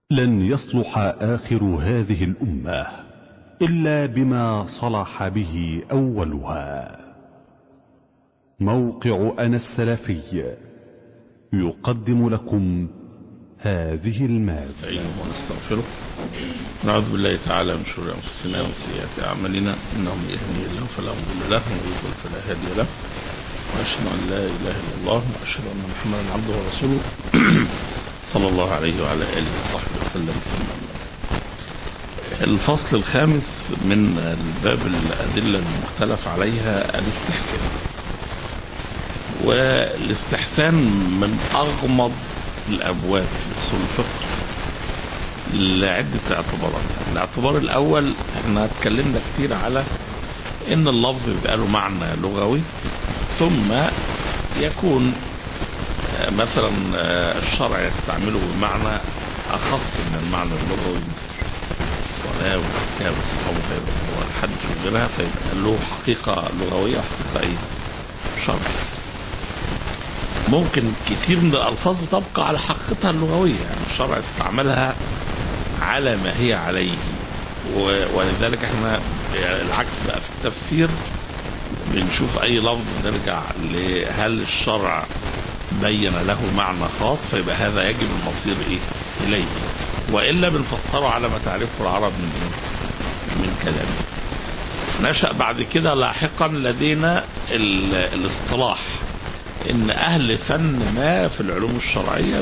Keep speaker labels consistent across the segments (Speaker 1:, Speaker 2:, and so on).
Speaker 1: لن يصلح آخر هذه الأمة إلا بما صلح به أولها موقع أنا السلفي يقدم لكم هذه المادة
Speaker 2: نستعينه ونستغفره نعوذ بالله تعالى من شرور أنفسنا ومن سيئات أعمالنا إنه من يهديه الله فلا مضل له ومن يضلل فلا هادي له وأشهد أن لا إله إلا الله وأشهد أن محمدا عبده ورسوله صلى الله عليه وعلى آله وصحبه وسلم ثم الفصل الخامس من الباب الأدلة المختلف عليها الاستحسان والاستحسان من أغمض الأبواب في أصول الفقه لعدة اعتبارات الاعتبار الأول احنا اتكلمنا كتير على ان اللفظ بيبقى له معنى لغوي ثم يكون مثلا الشرع يستعمله بمعنى أخص من المعنى اللغوي مثل الصلاة والزكاة والصوم والحج وغيرها فيبقى له حقيقة لغوية وحقيقة ايه شرعية ممكن كتير من الألفاظ بتبقى على حقيقتها اللغوية يعني الشرع استعملها على ما هي عليه ولذلك احنا العكس بقى في التفسير بنشوف اي لفظ نرجع لهل الشرع بين له معنى خاص فيبقى هذا يجب المصير ايه اليه والا بنفسره على ما تعرفه العرب من ايه من كلامه نشأ بعد كده لاحقا لدينا الاصطلاح ان اهل فن ما في العلوم الشرعية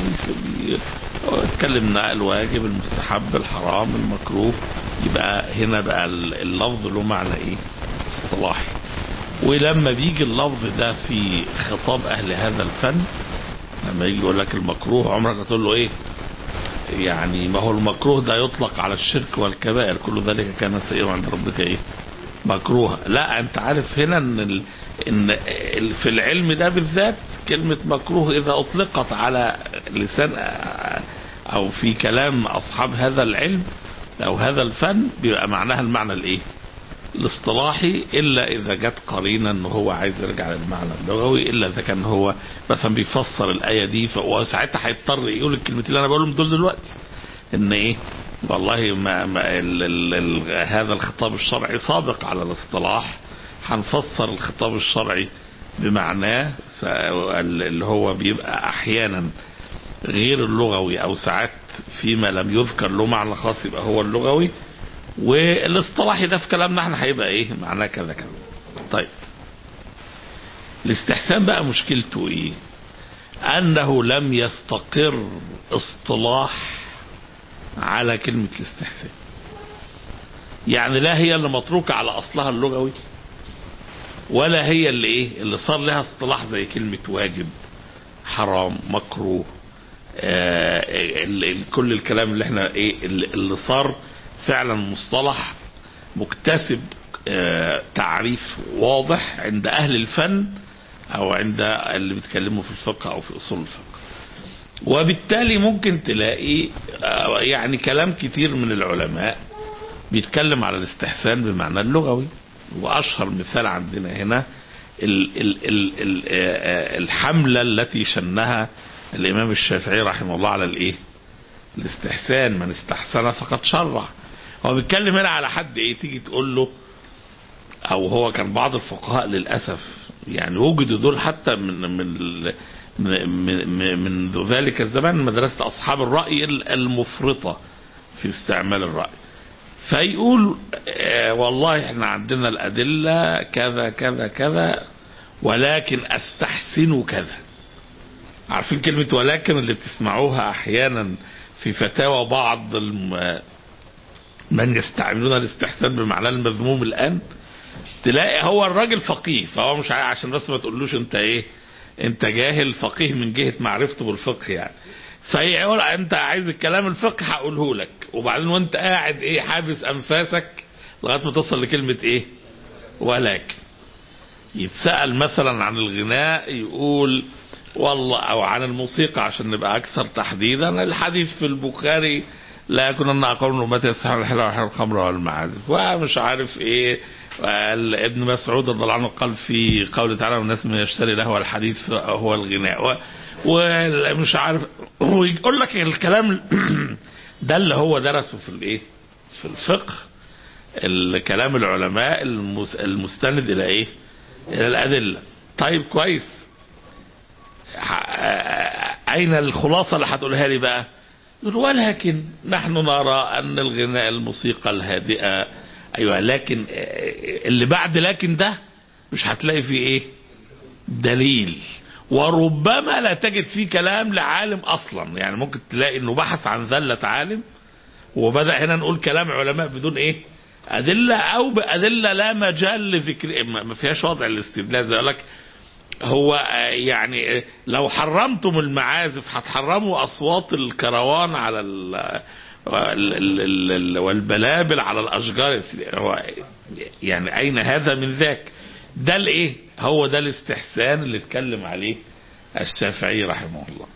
Speaker 2: اتكلمنا الواجب المستحب الحرام المكروه يبقى هنا بقى اللفظ له معنى ايه اصطلاحي ولما بيجي اللفظ ده في خطاب اهل هذا الفن لما يجي يقول لك المكروه عمرك هتقول له ايه يعني ما هو المكروه ده يطلق على الشرك والكبائر كل ذلك كان سيئا عند ربك ايه مكروه لا انت عارف هنا ان ال... ان في العلم ده بالذات كلمة مكروه اذا اطلقت على لسان او في كلام اصحاب هذا العلم او هذا الفن بيبقى معناها المعنى الايه الاصطلاحي الا اذا جت قرينه ان هو عايز يرجع للمعنى اللغوي الا اذا كان هو مثلا بيفسر الايه دي وساعتها هيضطر يقول الكلمتين اللي انا بقولهم دول دلوقتي ان ايه والله ما, ما ال ال ال هذا الخطاب الشرعي سابق على الاصطلاح هنفسر الخطاب الشرعي بمعناه اللي هو بيبقى احيانا غير اللغوي او ساعات فيما لم يذكر له معنى خاص يبقى هو اللغوي والاصطلاحي ده في كلامنا احنا هيبقى ايه معناه كذا كذا طيب الاستحسان بقى مشكلته ايه انه لم يستقر اصطلاح على كلمة الاستحسان يعني لا هي اللي متروكة على اصلها اللغوي ولا هي اللي ايه اللي صار لها اصطلاح زي كلمة واجب حرام مكروه آه كل الكلام اللي احنا ايه اللي صار فعلا مصطلح مكتسب آه تعريف واضح عند اهل الفن او عند اللي بيتكلموا في الفقه او في اصول الفقه وبالتالي ممكن تلاقي آه يعني كلام كتير من العلماء بيتكلم على الاستحسان بمعنى اللغوي واشهر مثال عندنا هنا ال ال ال ال الحملة التي شنها الامام الشافعي رحمه الله على الايه الاستحسان من استحسن فقد شرع هو بيتكلم هنا على حد ايه تيجي تقول له او هو كان بعض الفقهاء للاسف يعني وجدوا دول حتى من من من, من, من ذلك الزمان مدرسة اصحاب الرأي المفرطة في استعمال الرأي فيقول آه والله احنا عندنا الادلة كذا كذا كذا ولكن استحسن كذا عارفين كلمة ولكن اللي بتسمعوها احيانا في فتاوى بعض الم... من يستعملون الاستحسان بمعنى المذموم الان تلاقي هو الراجل فقيه فهو مش عشان بس ما تقولوش انت ايه انت جاهل فقيه من جهة معرفته بالفقه يعني فيقول انت عايز الكلام الفقه هقوله لك وبعدين وانت قاعد ايه حابس انفاسك لغايه ما توصل لكلمه ايه ولكن يتسال مثلا عن الغناء يقول والله او عن الموسيقى عشان نبقى اكثر تحديدا الحديث في البخاري لا يكون ان اقوال من امتي يستحر الحلال ويحرم الخمر والمعازف ومش عارف ايه ابن مسعود رضي الله عنه قال في قوله تعالى والناس من يشتري له الحديث هو الغناء ومش عارف ويقول لك الكلام ده اللي هو درسه في الايه في الفقه الكلام العلماء المس- المستند الى ايه الى الادله طيب كويس ح- اين الخلاصه اللي هتقولها لي بقى يقول ولكن نحن نرى ان الغناء الموسيقى الهادئه ايوه لكن آه، اللي بعد لكن ده مش هتلاقي فيه ايه دليل وربما لا تجد فيه كلام لعالم اصلا يعني ممكن تلاقي انه بحث عن ذله عالم وبدا هنا نقول كلام علماء بدون ايه ادله او بادله لا مجال لذكر ما ما فيهاش وضع الاستدلال زي لك هو آه، يعني آه، لو حرمتم المعازف هتحرموا اصوات الكروان على ال ال- ال- ال- ال- والبلابل على الاشجار هو يعني اين هذا من ذاك ده الايه هو ده الاستحسان اللي اتكلم عليه الشافعي رحمه الله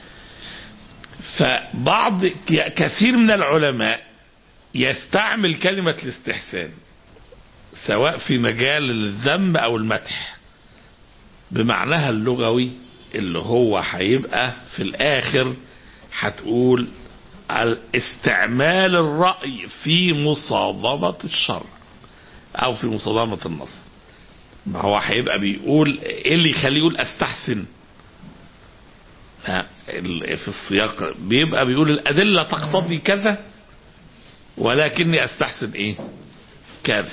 Speaker 2: فبعض ك- كثير من العلماء يستعمل كلمة الاستحسان سواء في مجال الذم او المدح بمعناها اللغوي اللي هو هيبقى في الاخر هتقول استعمال الرأي في مصادمة الشرع او في مصادمة النص ما هو هيبقى بيقول ايه اللي يخليه يقول استحسن ها، ال- في السياق بيبقى بيقول الادله تقتضي كذا ولكني استحسن ايه كذا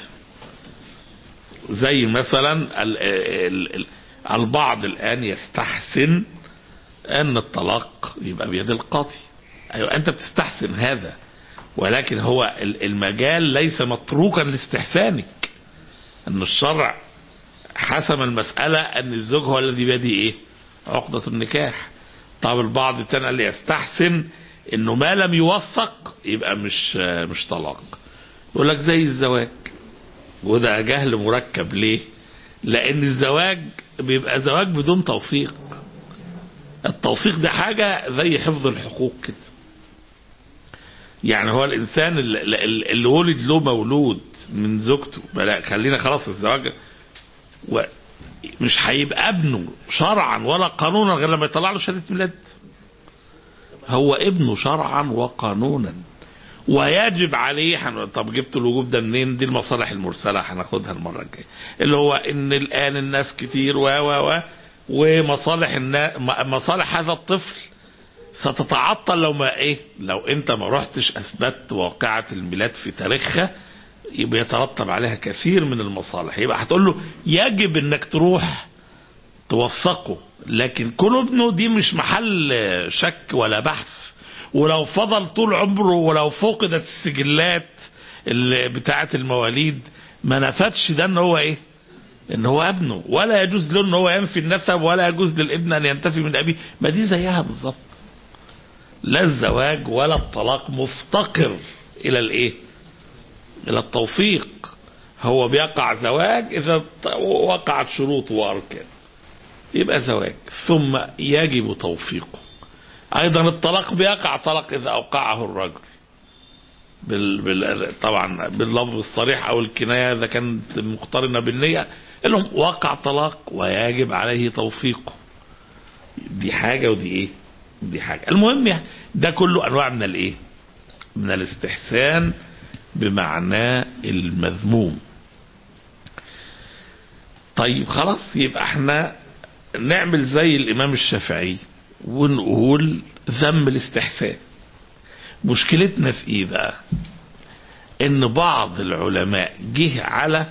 Speaker 2: زي مثلا ال ال ال البعض الان يستحسن ان الطلاق يبقى بيد القاضي ايوه انت بتستحسن هذا ولكن هو ال- المجال ليس متروكا لاستحسانك ان الشرع حسم المسألة ان الزوج هو الذي بيده ايه عقدة النكاح طب البعض التاني اللي يستحسن انه ما لم يوثق يبقى مش مش طلاق يقول لك زي الزواج وده جهل مركب ليه لان الزواج بيبقى زواج بدون توثيق التوثيق ده حاجة زي حفظ الحقوق كده يعني هو الانسان اللي, اللي ولد له مولود من زوجته بلا خلينا خلاص الزواج ومش هيبقى ابنه شرعا ولا قانونا غير لما يطلع له شهاده ميلاد هو ابنه شرعا وقانونا ويجب عليه حن... طب جبت الوجوب ده منين دي المصالح المرسله هناخدها المره الجايه اللي هو ان الان الناس كتير و و و ومصالح النا... م- مصالح هذا الطفل ستتعطل لو ما ايه لو انت ما رحتش اثبتت واقعه الميلاد في تاريخها يبقى يترتب عليها كثير من المصالح يبقى هتقول له يجب انك تروح توثقه لكن كل ابنه دي مش محل شك ولا بحث ولو فضل طول عمره ولو فقدت السجلات اللي بتاعه المواليد ما نفدش ده ان هو ايه ان هو ابنه ولا يجوز له ان هو ينفي النسب ولا يجوز للابن ان ينتفي من ابيه ما دي زيها بالظبط لا الزواج ولا الطلاق مفتقر الى الايه الى التوفيق هو بيقع زواج اذا وقعت شروطه واركانه يبقى زواج ثم يجب توفيقه ايضا الطلاق بيقع طلاق اذا اوقعه الرجل بال... بال... طبعا باللفظ الصريح او الكنايه اذا كانت مقترنه بالنيه لهم وقع طلاق ويجب عليه توفيقه دي حاجه ودي ايه دي حاجه المهم يعني ده كله انواع من الايه من الاستحسان بمعناه المذموم طيب خلاص يبقى احنا نعمل زي الامام الشافعي ونقول ذم الاستحسان مشكلتنا في ايه بقى ان بعض العلماء جه على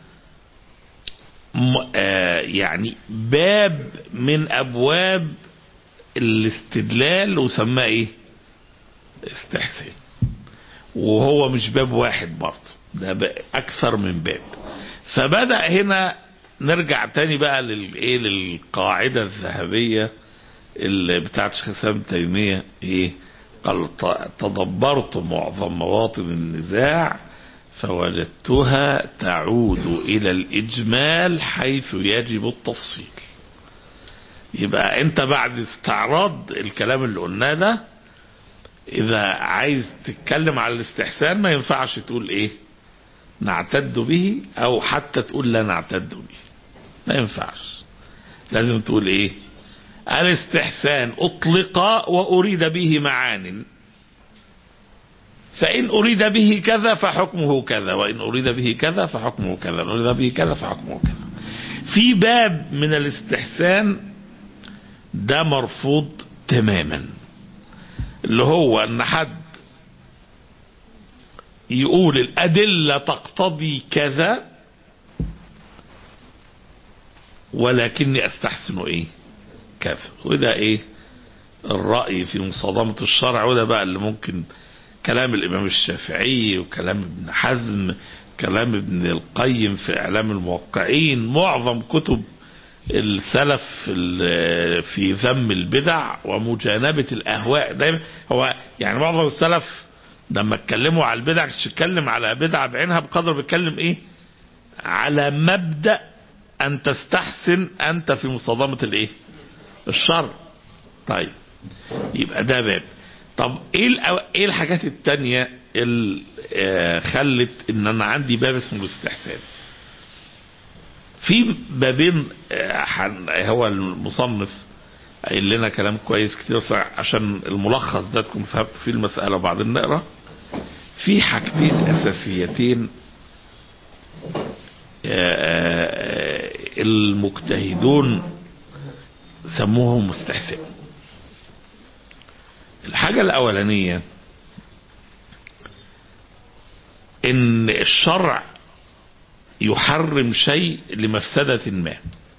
Speaker 2: م... آه يعني باب من ابواب الاستدلال وسماه ايه استحسان وهو مش باب واحد برضه ده بقى اكثر من باب فبدا هنا نرجع تاني بقى للايه للقاعده الذهبيه اللي بتاعت شيخ الاسلام تيميه ايه قال ت- تدبرت معظم مواطن النزاع فوجدتها تعود الى الاجمال حيث يجب التفصيل يبقى انت بعد استعراض الكلام اللي قلناه ده اذا عايز تتكلم على الاستحسان ما ينفعش تقول ايه نعتد به او حتى تقول لا نعتد به ما ينفعش لازم تقول ايه الاستحسان اطلق واريد به معان فإن أريد به كذا فحكمه كذا وإن أريد به كذا فحكمه كذا وإن أريد به كذا فحكمه كذا في باب من الاستحسان ده مرفوض تماما اللي هو ان حد يقول الأدلة تقتضي كذا ولكني أستحسن إيه كذا وده إيه الرأي في مصادمة الشرع وده بقى اللي ممكن كلام الإمام الشافعي وكلام ابن حزم كلام ابن القيم في إعلام الموقعين معظم كتب السلف في ذم البدع ومجانبة الأهواء دايما هو يعني معظم السلف لما اتكلموا على البدع مش اتكلم على بدعة بعينها بقدر بيتكلم ايه على مبدأ ان تستحسن انت في مصادمة الايه الشر طيب يبقى ده باب طب ايه ايه الحاجات التانية اللي خلت ان انا عندي باب اسمه الاستحسان في بابين هو المصنف قايل لنا كلام كويس كتير عشان الملخص ده تكون فهمت فيه المسألة وبعدين نقرأ في حاجتين أساسيتين المجتهدون سموهم مستحسن الحاجة الأولانية إن الشرع يحرم شيء لمفسدة ما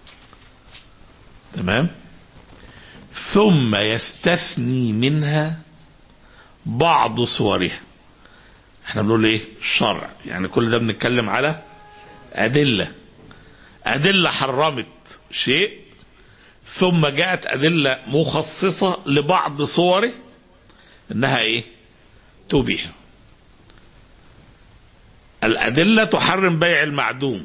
Speaker 2: تمام ثم يستثني منها بعض صورها احنا بنقول ايه الشرع يعني كل ده بنتكلم على أدلة أدلة حرمت شيء ثم جاءت أدلة مخصصة لبعض صوره انها ايه تبيح الأدلة تحرم بيع المعدوم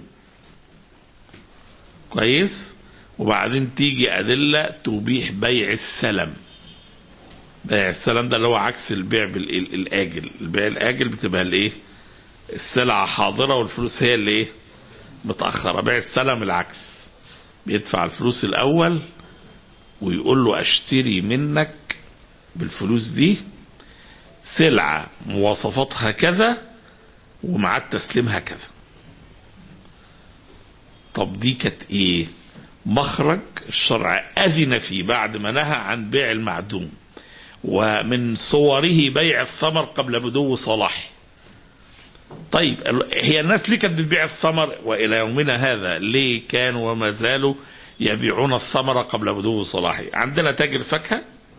Speaker 2: كويس وبعدين تيجي أدلة تبيح بيع السلم بيع السلم ده اللي هو عكس البيع بالآجل البيع الآجل بتبقى الايه السلعة حاضرة والفلوس هي اللي ايه متأخرة بيع السلم العكس بيدفع الفلوس الأول ويقول له اشتري منك بالفلوس دي سلعة مواصفاتها كذا ومعاد تسليمها كذا طب دي كانت ايه مخرج الشرع اذن فيه بعد ما نهى عن بيع المعدوم ومن صوره بيع الثمر قبل بدو صلاحه طيب هي الناس ليه كانت بتبيع الثمر والى يومنا هذا ليه كانوا وما زالوا يبيعون الثمر قبل بدو صلاحه عندنا تاجر فاكهه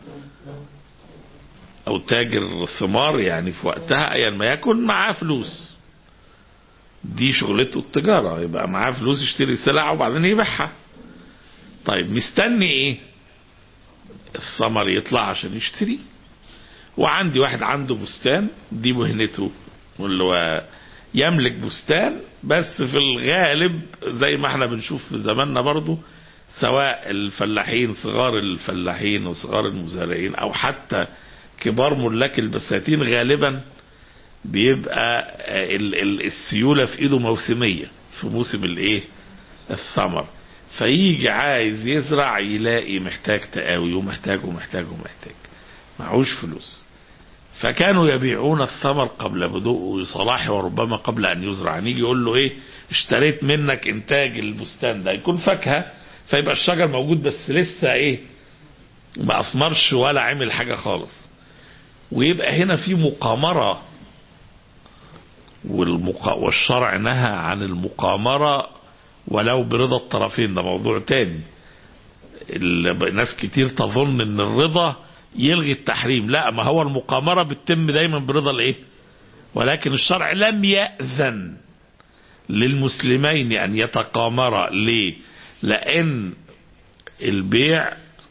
Speaker 2: او تاجر ثمار يعني في وقتها ايا ما يكن معاه فلوس دي شغلته التجارة يبقى معاه فلوس يشتري سلعة وبعدين يبيعها طيب مستني ايه الثمر يطلع عشان يشتري وعندي واحد عنده بستان دي مهنته واللي هو يملك بستان بس في الغالب زي ما احنا بنشوف في زماننا برضو سواء الفلاحين صغار الفلاحين وصغار المزارعين او حتى كبار ملاك البساتين غالبا بيبقى ال ال السيولة في ايده موسمية في موسم الايه الثمر فيجي عايز يزرع يلاقي محتاج تقاوي ومحتاج ومحتاج ومحتاج معهوش فلوس فكانوا يبيعون الثمر قبل بدء صلاحه وربما قبل ان يزرع نيجي يقول له ايه اشتريت منك انتاج البستان ده يكون فاكهة فيبقى الشجر موجود بس لسه ايه ما اثمرش ولا عمل حاجة خالص ويبقى هنا في مقامرة والمقا... والشرع نهى عن المقامرة ولو برضا الطرفين ده موضوع تاني الناس كتير تظن ان الرضا يلغي التحريم لا ما هو المقامرة بتتم دايما برضا الايه ولكن الشرع لم يأذن للمسلمين ان يتقامرا ليه لان البيع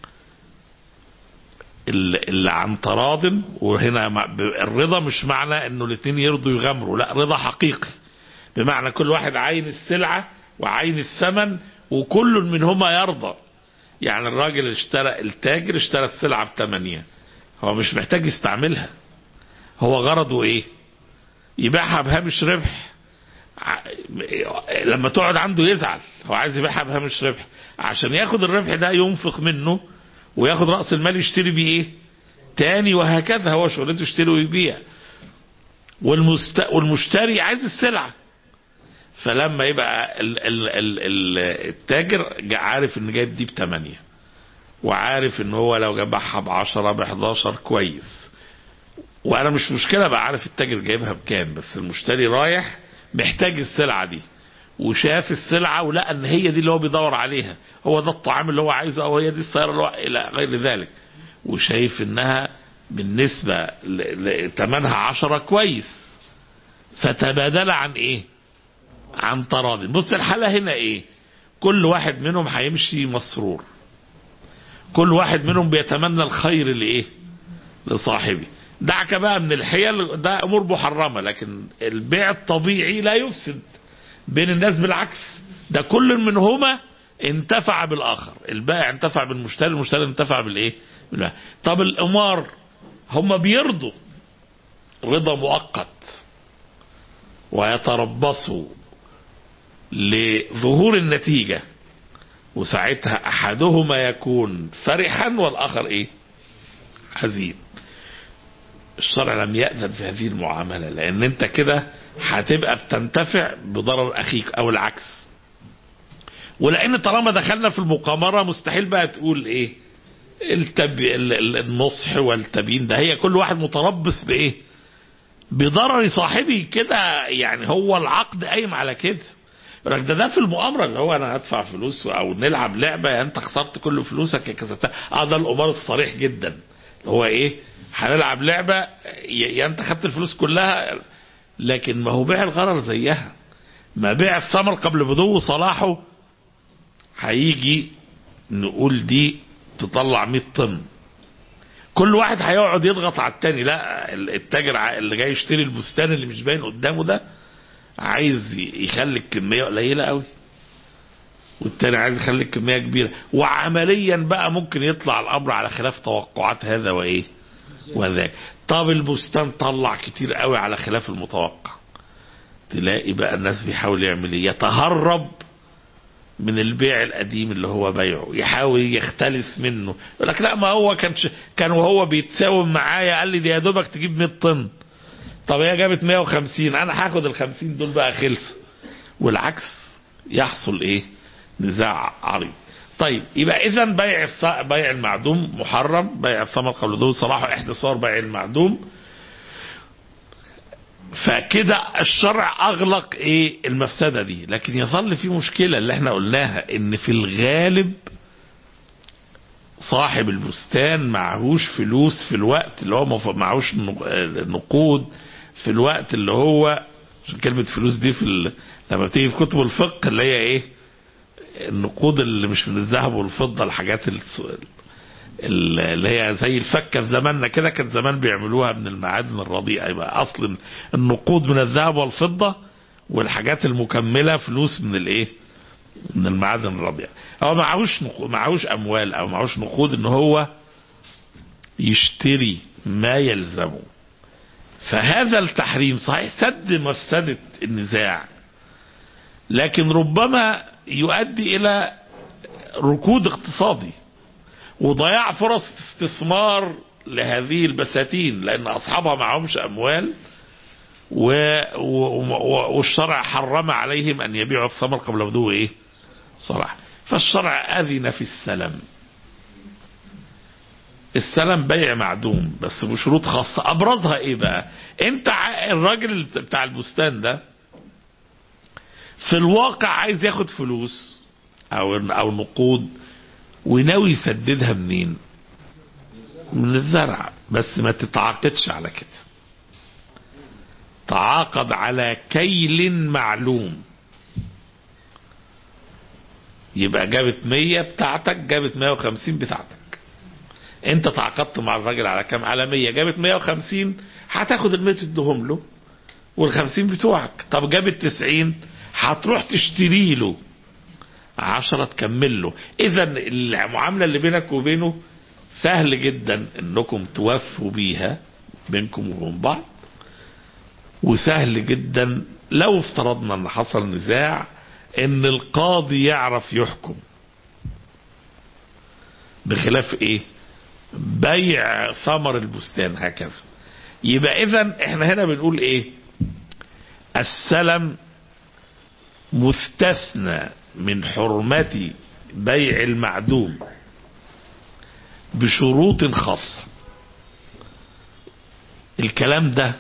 Speaker 2: اللي عن تراض وهنا الرضا مش معنى انه الاثنين يرضوا يغامروا لا رضا حقيقي بمعنى كل واحد عين السلعة وعين الثمن وكل منهما يرضى يعني الراجل اشترى التاجر اشترى السلعة بثمانية هو مش محتاج يستعملها هو غرضه ايه يبيعها بهامش ربح لما تقعد عنده يزعل هو عايز يبيعها بهامش ربح عشان ياخد الربح ده ينفق منه وياخد رأس المال يشتري بيه ايه تاني وهكذا هو شغلته يشتري ويبيع والمست... والمشتري عايز السلعة فلما يبقى ال... ال... ال... ال... التاجر جا- عارف ان جايب دي بثمانية وعارف ان هو لو جابها ب 10 ب 11 كويس وانا مش مشكله بقى عارف التاجر جايبها بكام بس المشتري رايح محتاج السلعه دي وشاف السلعه ولقى ان هي دي اللي هو بيدور عليها هو ده الطعام اللي هو عايزه او هي دي السياره اللي هو الى غير ذلك وشايف انها بالنسبه لثمنها عشرة كويس فتبادل عن ايه عن تراضي بص الحاله هنا ايه كل واحد منهم هيمشي مسرور كل واحد منهم بيتمنى الخير لايه لصاحبه دعك بقى من الحيل ده امور محرمه لكن البيع الطبيعي لا يفسد بين الناس بالعكس ده كل منهما انتفع بالاخر البائع انتفع بالمشتري المشتري انتفع بالايه بالبائع. طب الامار هم بيرضوا رضا مؤقت ويتربصوا لظهور النتيجه وساعتها احدهما يكون فرحا والاخر ايه حزين الشرع لم يأذن في هذه المعاملة لأن أنت كده هتبقى بتنتفع بضرر أخيك أو العكس ولأن طالما دخلنا في المقامرة مستحيل بقى تقول إيه التب... ال- ال- النصح والتبيين ده هي كل واحد متربص بإيه بضرر صاحبه كده يعني هو العقد قايم على كده يقول لك ده ده في المؤامرة اللي هو أنا هدفع فلوس أو نلعب لعبة يا أنت خسرت كل فلوسك يا كسبتها أه ده الأمر الصريح جدا اللي هو إيه هنلعب لعبة يا يا أنت خدت الفلوس كلها لكن ما هو بيع الغرر زيها ما بيع الثمر قبل بدو صلاحه هيجي نقول دي تطلع 100 طن كل واحد هيقعد يضغط على التاني لا التاجر ع- اللي جاي يشتري البستان اللي مش باين قدامه ده عايز ي- يخلي الكميه قليله قوي والتاني عايز يخلي الكميه كبيره وعمليا بقى ممكن يطلع الامر على خلاف توقعات هذا وايه وذاك طب البستان طلع كتير قوي على خلاف المتوقع تلاقي بقى الناس بيحاول يعمل ايه يتهرب من البيع القديم اللي هو بيعه يحاول يختلس منه يقول لك لا ما هو كان ش... كان وهو بيتساوم معايا قال لي دي يا دوبك تجيب 100 طن طب هي جابت 150 انا هاخد ال 50 دول بقى خلص والعكس يحصل ايه نزاع عريض طيب يبقى اذا بيع الث... بيع المعدوم محرم بيع الثمر قبل ذو صلاحه احدى صور بيع المعدوم فكده الشرع اغلق ايه المفسده دي لكن يظل في مشكله اللي احنا قلناها ان في الغالب صاحب البستان معهوش فلوس في الوقت اللي هو مف- معهوش نق- نقود في الوقت اللي هو عشان كلمة فلوس دي في ال... لما بتيجي في كتب الفقه اللي هي ايه النقود اللي مش من الذهب والفضة الحاجات الس- ال- اللي هي زي الفكة في زماننا كده كان زمان بيعملوها من المعادن الرديئة يبقى أصل النقود من الذهب والفضة والحاجات المكملة فلوس من الايه من المعادن الرديئة هو معهوش نقود معهوش أموال أو معهوش نقود إن هو يشتري ما يلزمه فهذا التحريم صحيح سد مفسدة النزاع لكن ربما يؤدي إلى ركود اقتصادي وضياع فرص استثمار لهذه البساتين لأن أصحابها معهمش أموال و... و... و... والشرع حرم عليهم أن يبيعوا الثمر قبل بدو إيه صلاح فالشرع أذن في السلم السلم بيع معدوم بس بشروط خاصة أبرزها إيه بقى أنت ع- الراجل بتاع البستان ده في الواقع عايز ياخد فلوس أو أو نقود وناوي يسددها منين من الزرع بس ما تتعاقدش على كده تعاقد على كيل معلوم يبقى جابت 100 بتاعتك جابت 150 بتاعتك انت تعاقدت مع الراجل على كام على 100 جابت 150 هتاخد ال 100 تديهم له وال 50 بتوعك طب جابت 90 هتروح تشتري له 10 تكمل له اذا المعامله اللي بينك وبينه سهل جدا انكم توفوا بيها بينكم وبين بعض وسهل جدا لو افترضنا ان حصل نزاع ان القاضي يعرف يحكم بخلاف ايه بيع ثمر البستان هكذا يبقى اذا احنا هنا بنقول ايه السلم مستثنى من حرمة بيع المعدوم بشروط خاصة الكلام ده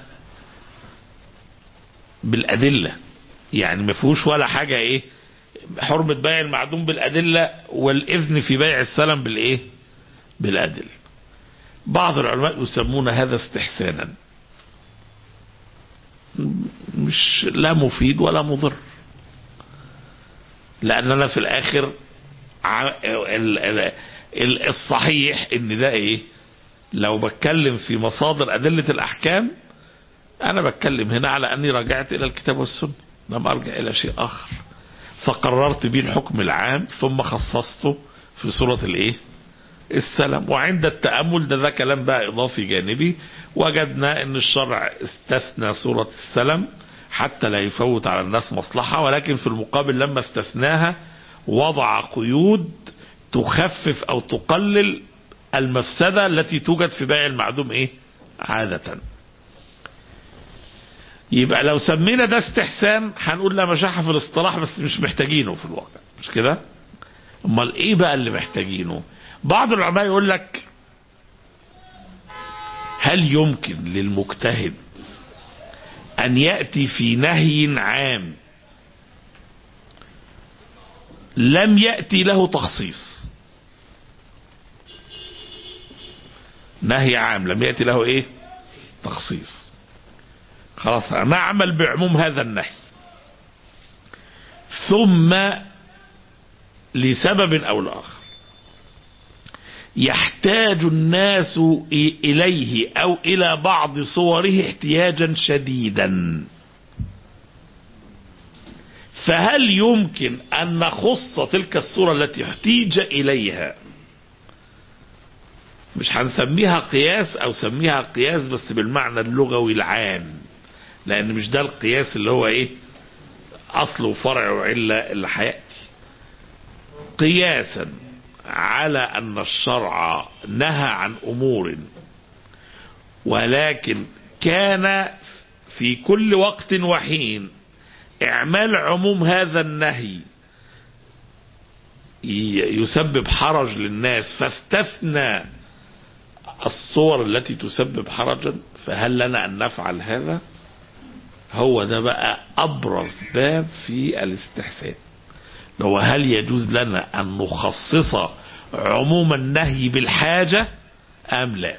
Speaker 2: بالأدلة يعني ما فيهوش ولا حاجة ايه حرمة بيع المعدوم بالأدلة والإذن في بيع السلم بالإيه بالأدلة بعض العلماء يسمون هذا استحسانا مش لا مفيد ولا مضر لأننا في الآخر الصحيح ان ده ايه لو بتكلم في مصادر أدلة الأحكام أنا بتكلم هنا على أني رجعت إلى الكتاب والسنة لم أرجع إلى شيء آخر فقررت به الحكم العام ثم خصصته في سورة الايه السلام وعند التأمل ده ده كلام بقى إضافي جانبي وجدنا ان الشرع استثنى سورة السلام حتى لا يفوت على الناس مصلحة ولكن في المقابل لما استثناها وضع قيود تخفف او تقلل المفسدة التي توجد في بيع المعدوم ايه عادة يبقى لو سمينا ده استحسان هنقول لا مشاحة في الاصطلاح بس مش محتاجينه في الواقع مش كده امال ايه بقى اللي محتاجينه بعض العلماء يقول لك هل يمكن للمجتهد ان يأتي في نهي عام لم يأتي له تخصيص نهي عام لم يأتي له ايه تخصيص خلاص نعمل بعموم هذا النهي ثم لسبب او لاخر يحتاج الناس اليه او الى بعض صوره احتياجا شديدا فهل يمكن ان نخص تلك الصوره التي احتيج اليها مش هنسميها قياس او سميها قياس بس بالمعنى اللغوي العام لان مش ده القياس اللي هو ايه اصل وفرع وعله اللي هياتي قياسا على ان الشرع نهى عن امور ولكن كان في كل وقت وحين اعمال عموم هذا النهي يسبب حرج للناس فاستثنى الصور التي تسبب حرجا فهل لنا ان نفعل هذا هو ده بقى ابرز باب في الاستحسان لو هل يجوز لنا ان نخصص عموم النهي بالحاجة ام لا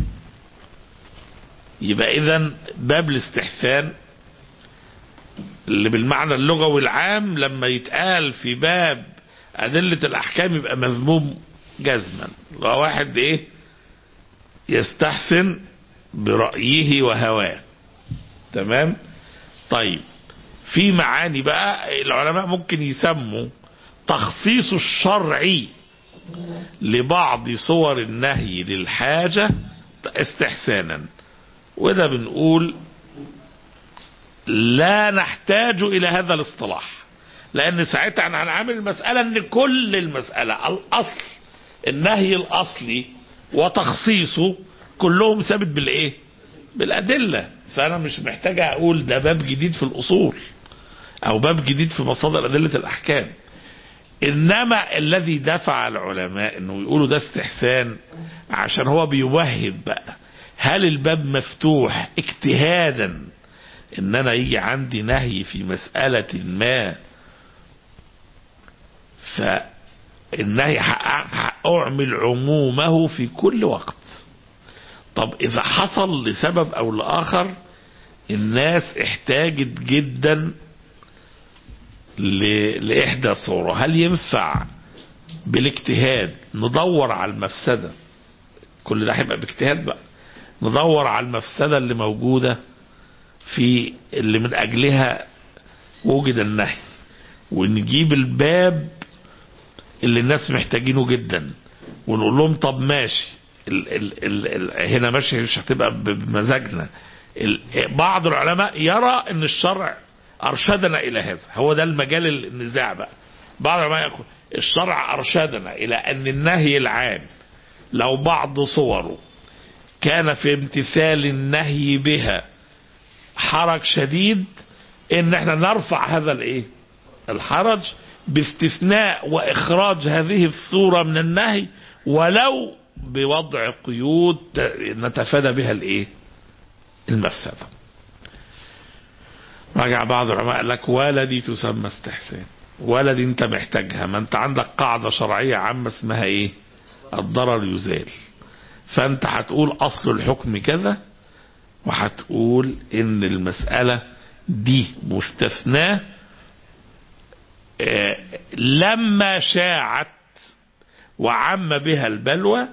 Speaker 2: يبقى اذا باب الاستحسان اللي بالمعنى اللغوي العام لما يتقال في باب أدلة الأحكام يبقى مذموم جزما لو واحد إيه يستحسن برأيه وهواه تمام طيب في معاني بقى العلماء ممكن يسموا تخصيص الشرعي لبعض صور النهي للحاجة استحسانا وده بنقول لا نحتاج إلى هذا الاصطلاح لأن ساعتها هنعمل المسألة أن كل المسألة الأصل النهي الأصلي وتخصيصه كلهم ثابت بالإيه؟ بالأدلة فأنا مش محتاج أقول ده باب جديد في الأصول أو باب جديد في مصادر أدلة الأحكام إنما الذي دفع العلماء أنه يقولوا ده استحسان عشان هو بيوهب بقى هل الباب مفتوح اجتهادا ان انا يجي عندي نهي في مسألة ما فالنهي اعمل عمومه في كل وقت طب اذا حصل لسبب او لاخر الناس احتاجت جدا لإحدى صورة هل ينفع بالاجتهاد ندور على المفسدة كل ده هيبقى باجتهاد بقى ندور على المفسدة اللي موجودة في اللي من أجلها وجد النهي ونجيب الباب اللي الناس محتاجينه جدا ونقول لهم طب ماشي ال ال ال ال هنا ماشي مش هتبقى بمزاجنا بعض العلماء يرى ان الشرع ارشدنا الى هذا هو ده المجال النزاع بقى بعض العلماء يقول الشرع ارشدنا الى ان النهي العام لو بعض صوره كان في امتثال النهي بها حرج شديد ان احنا نرفع هذا الايه الحرج باستثناء واخراج هذه الصورة من النهي ولو بوضع قيود نتفادى بها الايه المفسدة رجع بعض العلماء قال لك ولدي تسمى استحسان ولدي انت محتاجها ما انت عندك قاعدة شرعية عامة اسمها ايه الضرر يزال فانت هتقول اصل الحكم كذا وهتقول ان المسألة دي مستثناة اه لما شاعت وعم بها البلوى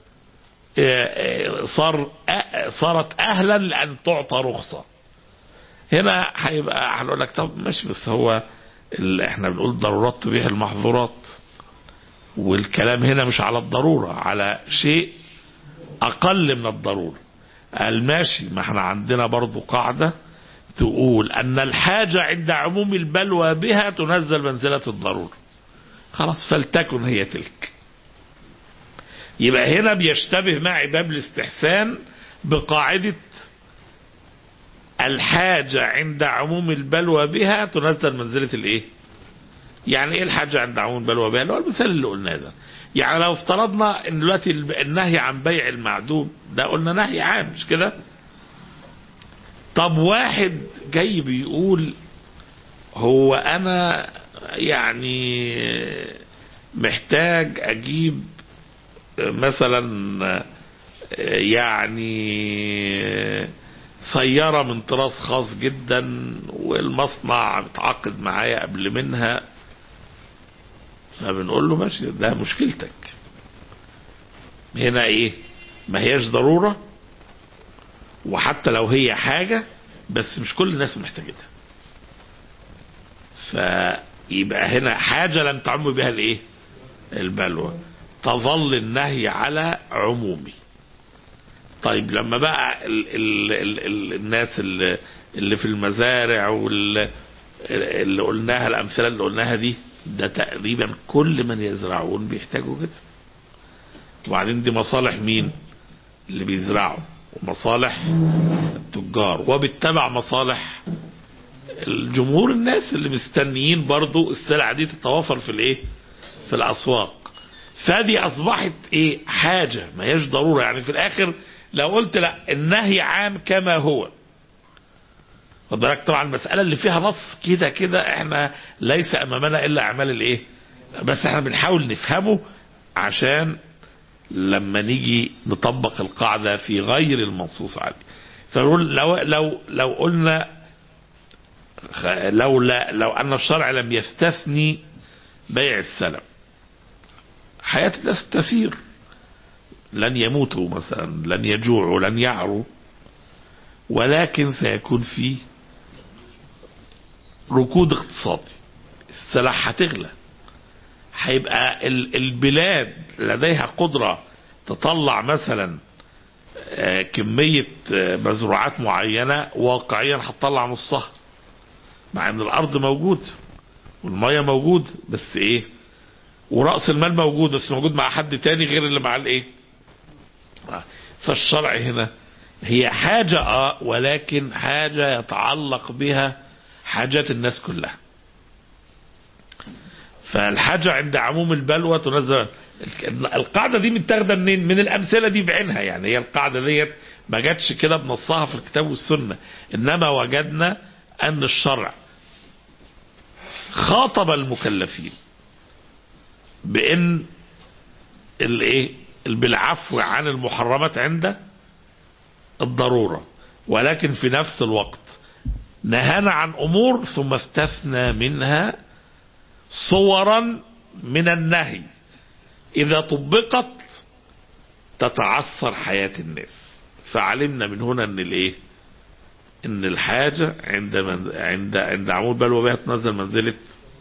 Speaker 2: اه صار اه صارت اهلا لان تعطى رخصة هنا هيبقى هنقول لك طب ماشي بس هو احنا بنقول ضرورات تبيح المحظورات والكلام هنا مش على الضرورة على شيء أقل من الضرورة قال ماشي ما احنا عندنا برضو قاعدة تقول أن الحاجة عند عموم البلوى بها تنزل منزلة الضرورة خلاص فلتكن هي تلك يبقى هنا بيشتبه مع باب الاستحسان بقاعدة الحاجة عند عموم البلوى بها تنزل منزلة الايه يعني ايه الحاجة عند عموم البلوى بها اللي هو المثال اللي قلناه ده يعني لو افترضنا ان دلوقتي النهي عن بيع المعدوم ده قلنا نهي عام مش كده طب واحد جاي بيقول هو انا يعني محتاج اجيب مثلا يعني سيارة من طراز خاص جدا والمصنع متعاقد معايا قبل منها فبنقول له ماشي ده مشكلتك هنا ايه ما هياش ضرورة وحتى لو هي حاجة بس مش كل الناس محتاجتها فيبقى هنا حاجة لن تعم بها الايه البلوى تظل النهي على عمومي طيب لما بقى ال ال ال ال الناس اللي, اللي في المزارع واللي اللي قلناها الامثله اللي قلناها دي ده تقريبا كل من يزرعون بيحتاجوا كده وبعدين دي مصالح مين اللي بيزرعوا ومصالح التجار وبالتبع مصالح الجمهور الناس اللي مستنيين برضو السلعة دي تتوافر في الايه في الاسواق فدي اصبحت ايه حاجة ما هيش ضرورة يعني في الاخر لو قلت لا النهي عام كما هو خد بالك طبعا المسألة اللي فيها نص كده كده احنا ليس امامنا الا اعمال الايه بس احنا بنحاول نفهمه عشان لما نيجي نطبق القاعدة في غير المنصوص عليه فنقول لو لو لو قلنا لو لا لو ان الشرع لم يستثني بيع السلم حياة الناس تسير لن يموتوا مثلا لن يجوعوا لن يعروا ولكن سيكون في ركود اقتصادي السلاح هتغلى هيبقى البلاد لديها قدرة تطلع مثلا كمية مزروعات معينة واقعيا هتطلع نصها مع ان الارض موجود والمية موجود بس ايه ورأس المال موجود بس موجود مع حد تاني غير اللي مع الايه فالشرع هنا هي حاجة اه ولكن حاجة يتعلق بها حاجات الناس كلها فالحاجة عند عموم البلوى تنزل القاعدة دي متاخدة منين؟ من الأمثلة دي بعينها يعني هي القاعدة ديت ما جاتش كده بنصها في الكتاب والسنة إنما وجدنا أن الشرع خاطب المكلفين بأن الايه بالعفو عن المحرمات عند الضرورة ولكن في نفس الوقت نهانا عن أمور ثم استثنى منها صورا من النهي إذا طبقت تتعثر حياة الناس فعلمنا من هنا أن الإيه ان الحاجة عند من عند عند عمود بلوى بها تنزل منزلة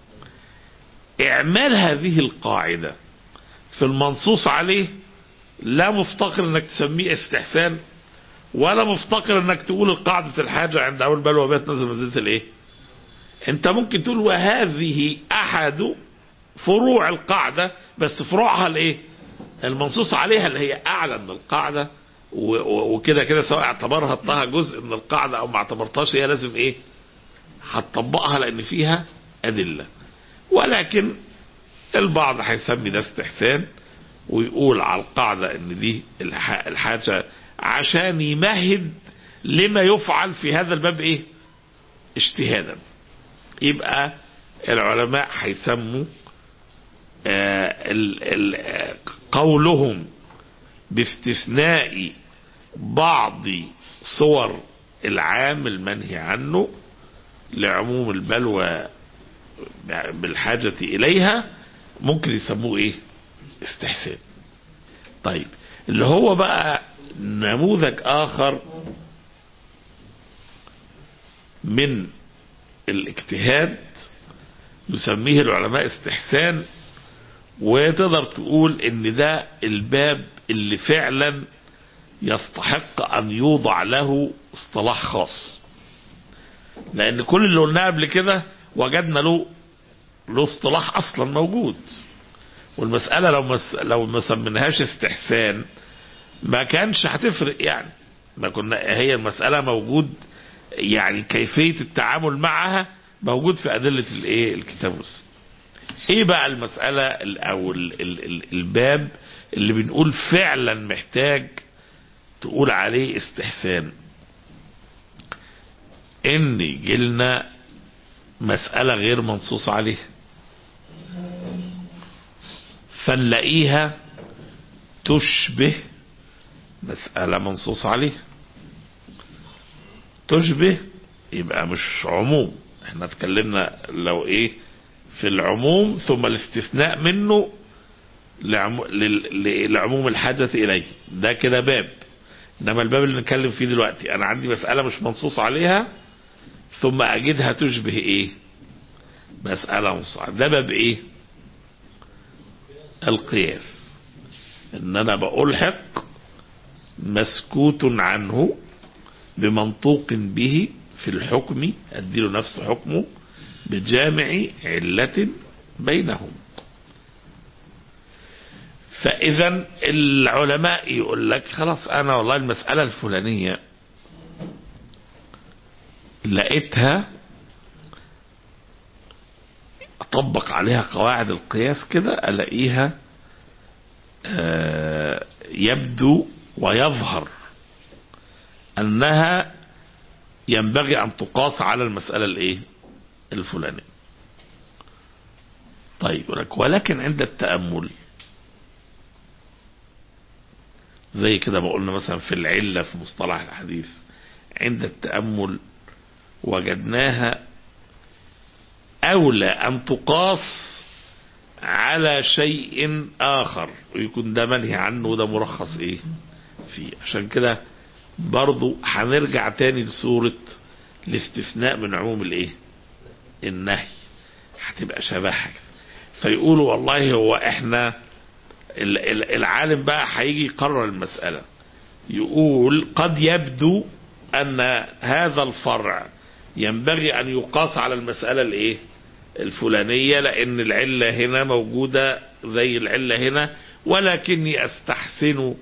Speaker 2: اعمال هذه القاعدة في المنصوص عليه لا مفتقر انك تسميه استحسان ولا مفتقر انك تقول قاعدة الحاجة عند عمود بلوى بها تنزل منزلة الايه انت ممكن تقول وهذه احد فروع القاعدة بس فروعها الايه المنصوص عليها اللي هي اعلى من القاعدة و- و- وكده كده سواء اعتبرها الطه جزء من القاعدة او ما اعتبرتهاش هي لازم ايه هتطبقها لان فيها ادلة ولكن البعض هيسمي ده استحسان ويقول على القاعدة ان دي الح- الحاجة عشان يمهد لما يفعل في هذا الباب ايه اجتهادا يبقى العلماء هيسموا آه، ال- ال- آه، قولهم باستثناء بعض صور العام المنهي عنه لعموم البلوى بالحاجة إليها ممكن يسموه إيه استحسان طيب اللي هو بقى نموذج آخر من الاجتهاد يسميه العلماء استحسان وتقدر تقول ان ده الباب اللي فعلا يستحق ان يوضع له اصطلاح خاص لان كل اللي قلناه قبل كده وجدنا له له اصطلاح اصلا موجود والمسألة لو مس لو ما سميناهاش استحسان ما كانش هتفرق يعني ما كنا هي المسألة موجود يعني كيفية التعامل معها موجود في أدلة الايه الكتاب والسنة ايه بقى المسألة ال- او ال- ال- ال- الباب اللي بنقول فعلا محتاج تقول عليه استحسان ان يجيلنا مسألة غير منصوص عليها فنلاقيها تشبه مسألة منصوص عليها تشبه يبقى مش عموم احنا اتكلمنا لو ايه في العموم ثم الاستثناء منه لعمو لل- ل- لعموم الحاجة إليه ده كده باب إنما الباب اللي نتكلم فيه دلوقتي أنا عندي مسألة مش منصوص عليها ثم أجدها تشبه إيه مسألة منصوص عليها. ده باب إيه القياس إن أنا بألحق مسكوت عنه بمنطوق به في الحكم أديله نفس حكمه بجامع علة بينهم فإذا العلماء يقول لك خلاص أنا والله المسألة الفلانية لقيتها أطبق عليها قواعد القياس كده ألاقيها آه، يبدو ويظهر أنها ينبغي أن تقاس على المسألة الإيه الفلانية طيب ولك- ولكن عند التأمل زي كده ما قلنا مثلا في العلة في مصطلح الحديث عند التأمل وجدناها أولى أن تقاس على شيء آخر ويكون ده منهي عنه وده مرخص إيه فيه عشان كده برضو هنرجع تاني لصورة الاستثناء من عموم الإيه النهي هتبقى شبهها كده. فيقولوا والله هو احنا ال- ال- العالم بقى هيجي يقرر المسألة يقول قد يبدو أن هذا الفرع ينبغي أن يقاس على المسألة الإيه الفلانية لأن العلة هنا موجودة زي العلة هنا ولكني أستحسن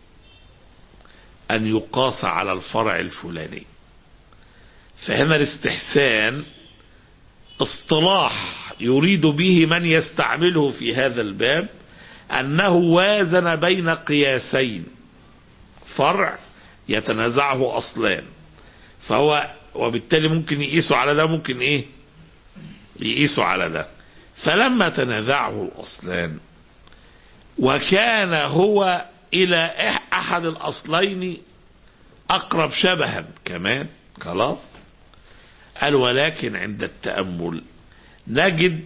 Speaker 2: أن يقاس على الفرع الفلاني فهنا الاستحسان اصطلاح يريد به من يستعمله في هذا الباب أنه وازن بين قياسين فرع يتنازعه أصلان فهو وبالتالي ممكن يقيسوا على ده ممكن ايه يقيسوا على ده فلما تنازعه الأصلان وكان هو إلى إح- أحد الأصلين أقرب شبها كمان خلاص قال ولكن عند التأمل نجد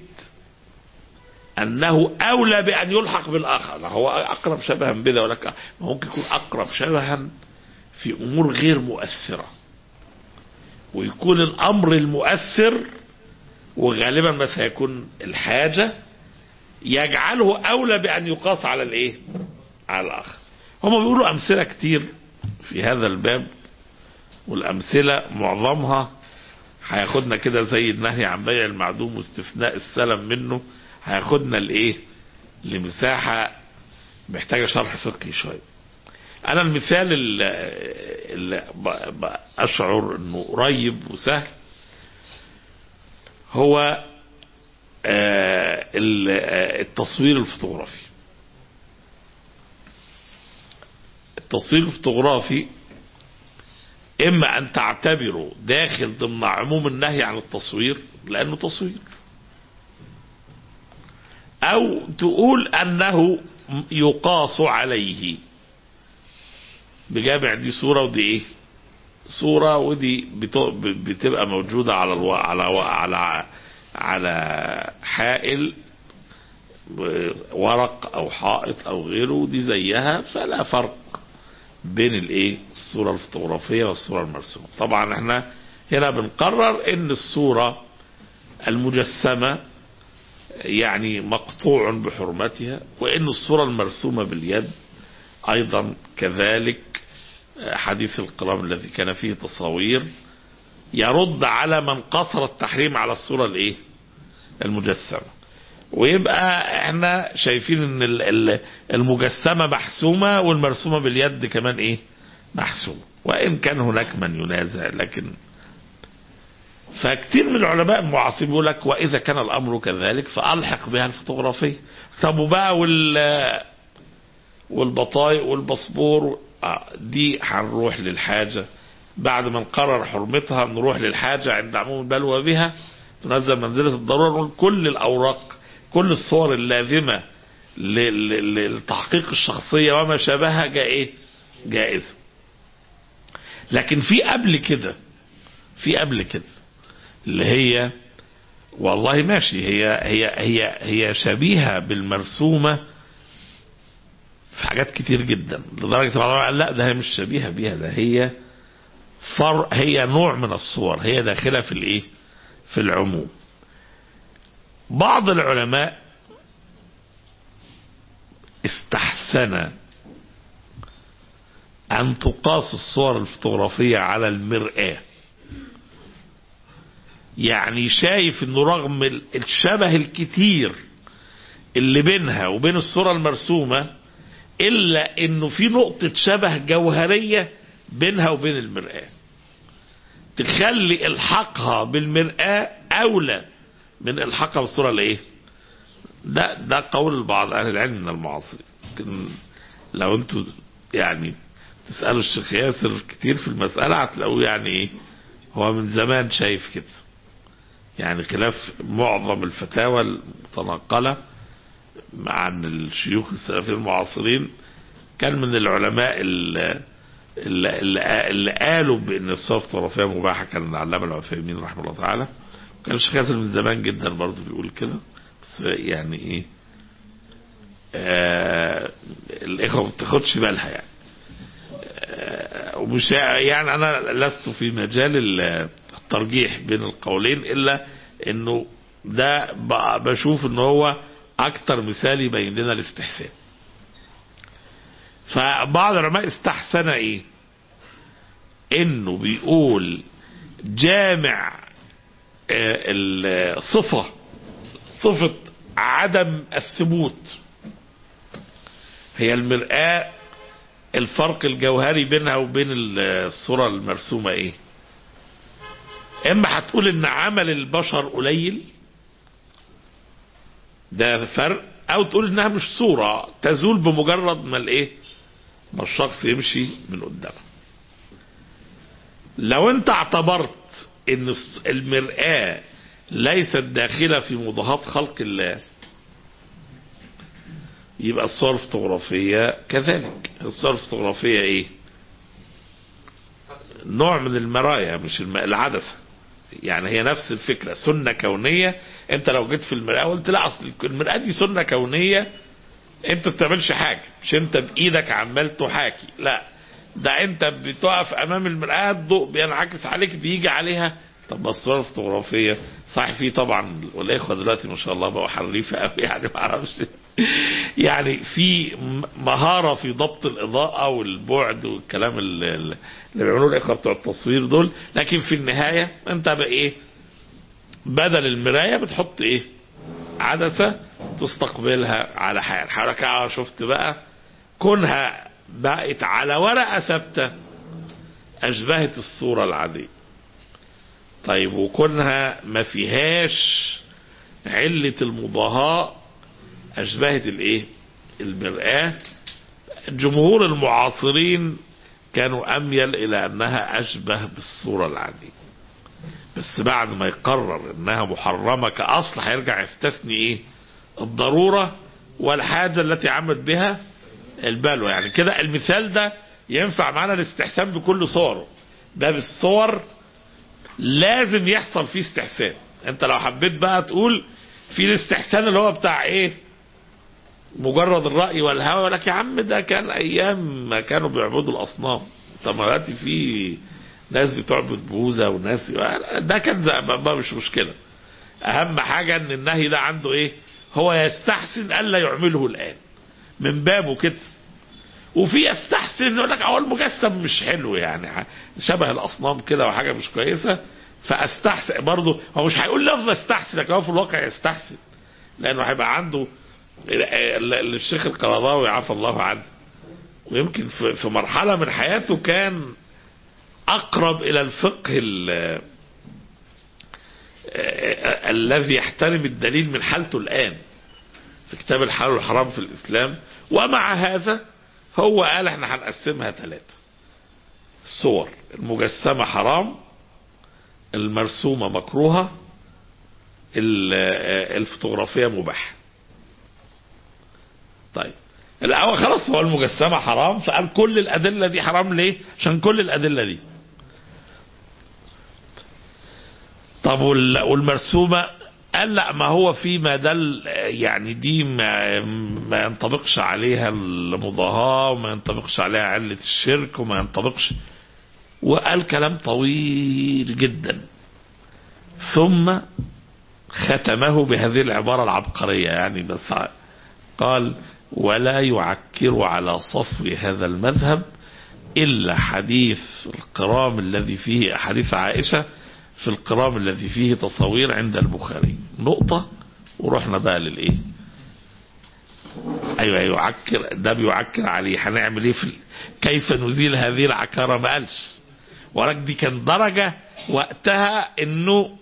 Speaker 2: أنه أولى بأن يلحق بالآخر ما هو أقرب شبها بذا ولك ما ممكن يكون أقرب شبها في أمور غير مؤثرة ويكون الأمر المؤثر وغالبا ما سيكون الحاجة يجعله أولى بأن يقاس على الإيه على الآخر هم بيقولوا أمثلة كتير في هذا الباب والأمثلة معظمها هياخدنا كده زي النهي عن بيع المعدوم واستثناء السلم منه هياخدنا لإيه لمساحة محتاجة شرح فقهي شوية انا المثال اللي, اللي ب- ب- اشعر انه قريب وسهل هو آه، ال- آه، التصوير الفوتوغرافي التصوير الفوتوغرافي اما ان تعتبره داخل ضمن عموم النهي عن التصوير لانه تصوير او تقول انه يقاس عليه بجامع دي صورة ودي ايه صورة ودي بت- بتبقى موجودة على الو... على على على حائل ورق او حائط او غيره دي زيها فلا فرق بين الايه الصورة الفوتوغرافية والصورة المرسومة طبعا احنا هنا بنقرر ان الصورة المجسمة يعني مقطوع بحرمتها وان الصورة المرسومة باليد ايضا كذلك حديث القرآن الذي كان فيه تصاوير يرد على من قصر التحريم على الصورة الايه المجسمة ويبقى احنا شايفين ان ال- ال- المجسمة محسومة والمرسومة باليد كمان ايه محسومة وان كان هناك من ينازع لكن فكتير من العلماء المعاصرين بيقول لك واذا كان الامر كذلك فالحق بها الفوتوغرافيه طب وبقى وال والبطايق والباسبور آه، دي هنروح للحاجه بعد ما نقرر حرمتها نروح للحاجه عند عموم البلوى بها تنزل منزله الضروره نقول كل الاوراق كل الصور اللازمه ل- ل- لتحقيق الشخصيه وما شابهها جاء ايه؟ جائزه. لكن في قبل كده في قبل كده اللي هي والله ماشي هي هي هي هي شبيهه بالمرسومه في حاجات كتير جدا لدرجه بعض قال لا ده هي مش شبيهه بيها ده هي فر هي نوع من الصور هي داخله في الايه؟ في العموم. بعض العلماء استحسن أن تقاس الصور الفوتوغرافية على المرآة يعني شايف انه رغم ال- الشبه الكتير اللي بينها وبين الصورة المرسومة الا انه في نقطة شبه جوهرية بينها وبين المرآة تخلي الحاقها بالمرآة اولى من الحاقها بالصورة الايه ده ده قول بعض اهل العلم من المعاصرين لكن لو انتوا يعني تسألوا الشيخ ياسر كتير في المسألة هتلاقوه يعني ايه هو من زمان شايف كده يعني خلاف معظم الفتاوى المتنقلة عن الشيوخ السلفيين المعاصرين كان من العلماء اللي, اللي, اللي قالوا بان الصور الطرفيه مباحه كان العلامه العثيمين رحمه الله تعالى كان الشيخ ياسر من زمان جدا برضه بيقول كده بس يعني ايه آه الاخوه ما بتاخدش بالها يعني آه ومش يعني انا لست في مجال الترجيح بين القولين الا انه ده ب- بشوف ان هو اكتر مثال يبين لنا الاستحسان فبعض العلماء استحسن ايه انه بيقول جامع آه، الصفة صفة عدم الثبوت هي المرآة الفرق الجوهري بينها وبين الصورة المرسومة ايه اما هتقول ان عمل البشر قليل ده فرق او تقول انها مش صورة تزول بمجرد ما الايه ما الشخص يمشي من قدامها لو انت اعتبرت ان الص- المرآة ليست داخلة في مضاهاة خلق الله يبقى الصور الفوتوغرافية كذلك الصور الفوتوغرافية ايه نوع من المرايا مش الم- العدسة يعني هي نفس الفكرة سنة كونية انت لو جيت في المرآة قلت لا اصل المرآة دي سنة كونية انت ما بتعملش حاجة مش انت بايدك عمال تحاكي لا ده انت بتقف امام المرآة الضوء بينعكس عليك بيجي عليها طب ما الصورة الفوتوغرافية صحيح في طبعا والاخوة دلوقتي ما شاء الله بقوا حريفة قوي يعني ما اعرفش يعني في م- مهارة في ضبط الإضاءة والبعد والكلام ال- ال- اللي بيعملوه الإخوة بتوع التصوير دول لكن في النهاية أنت بقى إيه بدل المراية بتحط إيه عدسة تستقبلها على حال حضرتك آه شفت بقى كونها بقت على ورقة ثابتة أشبهت الصورة العادية طيب وكونها ما فيهاش علة المضاهاة أشبهت الإيه؟ المرآة جمهور المعاصرين كانوا أميل إلى أنها أشبه بالصورة العادية بس بعد ما يقرر أنها محرمة كأصل هيرجع يستثني إيه؟ الضرورة والحاجة التي عمت بها البلوى يعني كده المثال ده ينفع معنا الاستحسان بكل صوره باب الصور لازم يحصل فيه استحسان انت لو حبيت بقى تقول في الاستحسان اللي هو بتاع ايه مجرد الرأي والهوى لك يا عم ده كان ايام ما كانوا بيعبدوا الاصنام طب ما دلوقتي في ناس بتعبد بوذا وناس ده كان زي- ما مش مشكله اهم حاجه ان النهي ده عنده ايه هو يستحسن الا يعمله الان من بابه كده وفي يستحسن يقول لك هو المجسم مش حلو يعني شبه الاصنام كده وحاجه مش كويسه فاستحسن برضه هو مش هيقول لفظ استحسن لكن هو في الواقع يستحسن لانه هيبقى عنده ال- ال- الشيخ القرضاوي عفى الله عنه ويمكن في في مرحله من حياته كان اقرب الى الفقه ال- الذي يحترم الدليل من حالته الان في كتاب الحلال والحرام في الاسلام ومع هذا هو قال احنا هنقسمها ثلاثة الصور المجسمة حرام المرسومة مكروهة ال- الفوتوغرافية مباحة طيب الأول خلاص هو المجسمة حرام فقال كل الأدلة دي حرام ليه عشان كل الأدلة دي طب وال- والمرسومة قال لا ما هو في ما دل يعني دي ما, ما ينطبقش عليها المضاهاة وما ينطبقش عليها علة الشرك وما ينطبقش وقال كلام طويل جدا ثم ختمه بهذه العبارة العبقرية يعني بس قال ولا يعكر على صفو هذا المذهب إلا حديث القرام الذي فيه حديث عائشة في القرام الذي فيه تصاوير عند البخاري نقطة ورحنا بقى للإيه أيوة يعكر ده بيعكر عليه هنعمل إيه في ال- كيف نزيل هذه العكارة ما قالش ولكن دي كان درجة وقتها إنه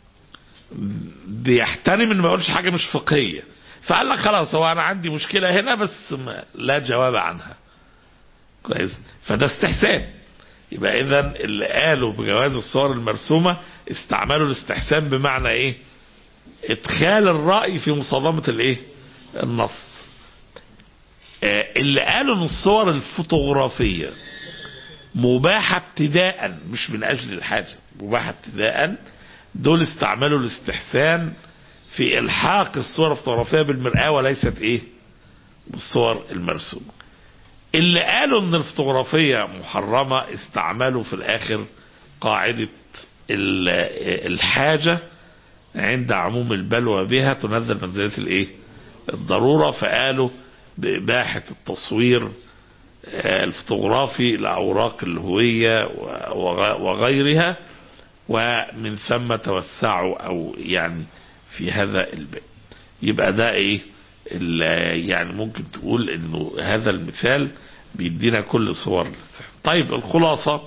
Speaker 2: بيحترم إنه ما يقولش حاجة مش فقهية فقال لك خلاص هو أنا عندي مشكلة هنا بس ما لا جواب عنها كويس فده استحسان يبقى اذا اللي قالوا بجواز الصور المرسومه استعملوا الاستحسان بمعنى ايه؟ ادخال الراي في مصادمه الايه؟ النص. آه، اللي قالوا ان الصور الفوتوغرافيه مباحه ابتداء مش من اجل الحاجه، مباحه ابتداء دول استعملوا الاستحسان في الحاق الصور الفوتوغرافيه بالمراه وليست ايه؟ بالصور المرسومه. اللي قالوا ان الفوتوغرافية محرمة استعملوا في الاخر قاعدة ال- الحاجة عند عموم البلوى بها تنزل منزلة الايه الضرورة فقالوا بإباحة التصوير آه، الفوتوغرافي لأوراق الهوية وغ- وغيرها ومن ثم توسعوا أو يعني في هذا الباب يبقى ده ايه ال- يعني ممكن تقول انه هذا المثال بيدينا كل صور الاستحسان. طيب الخلاصة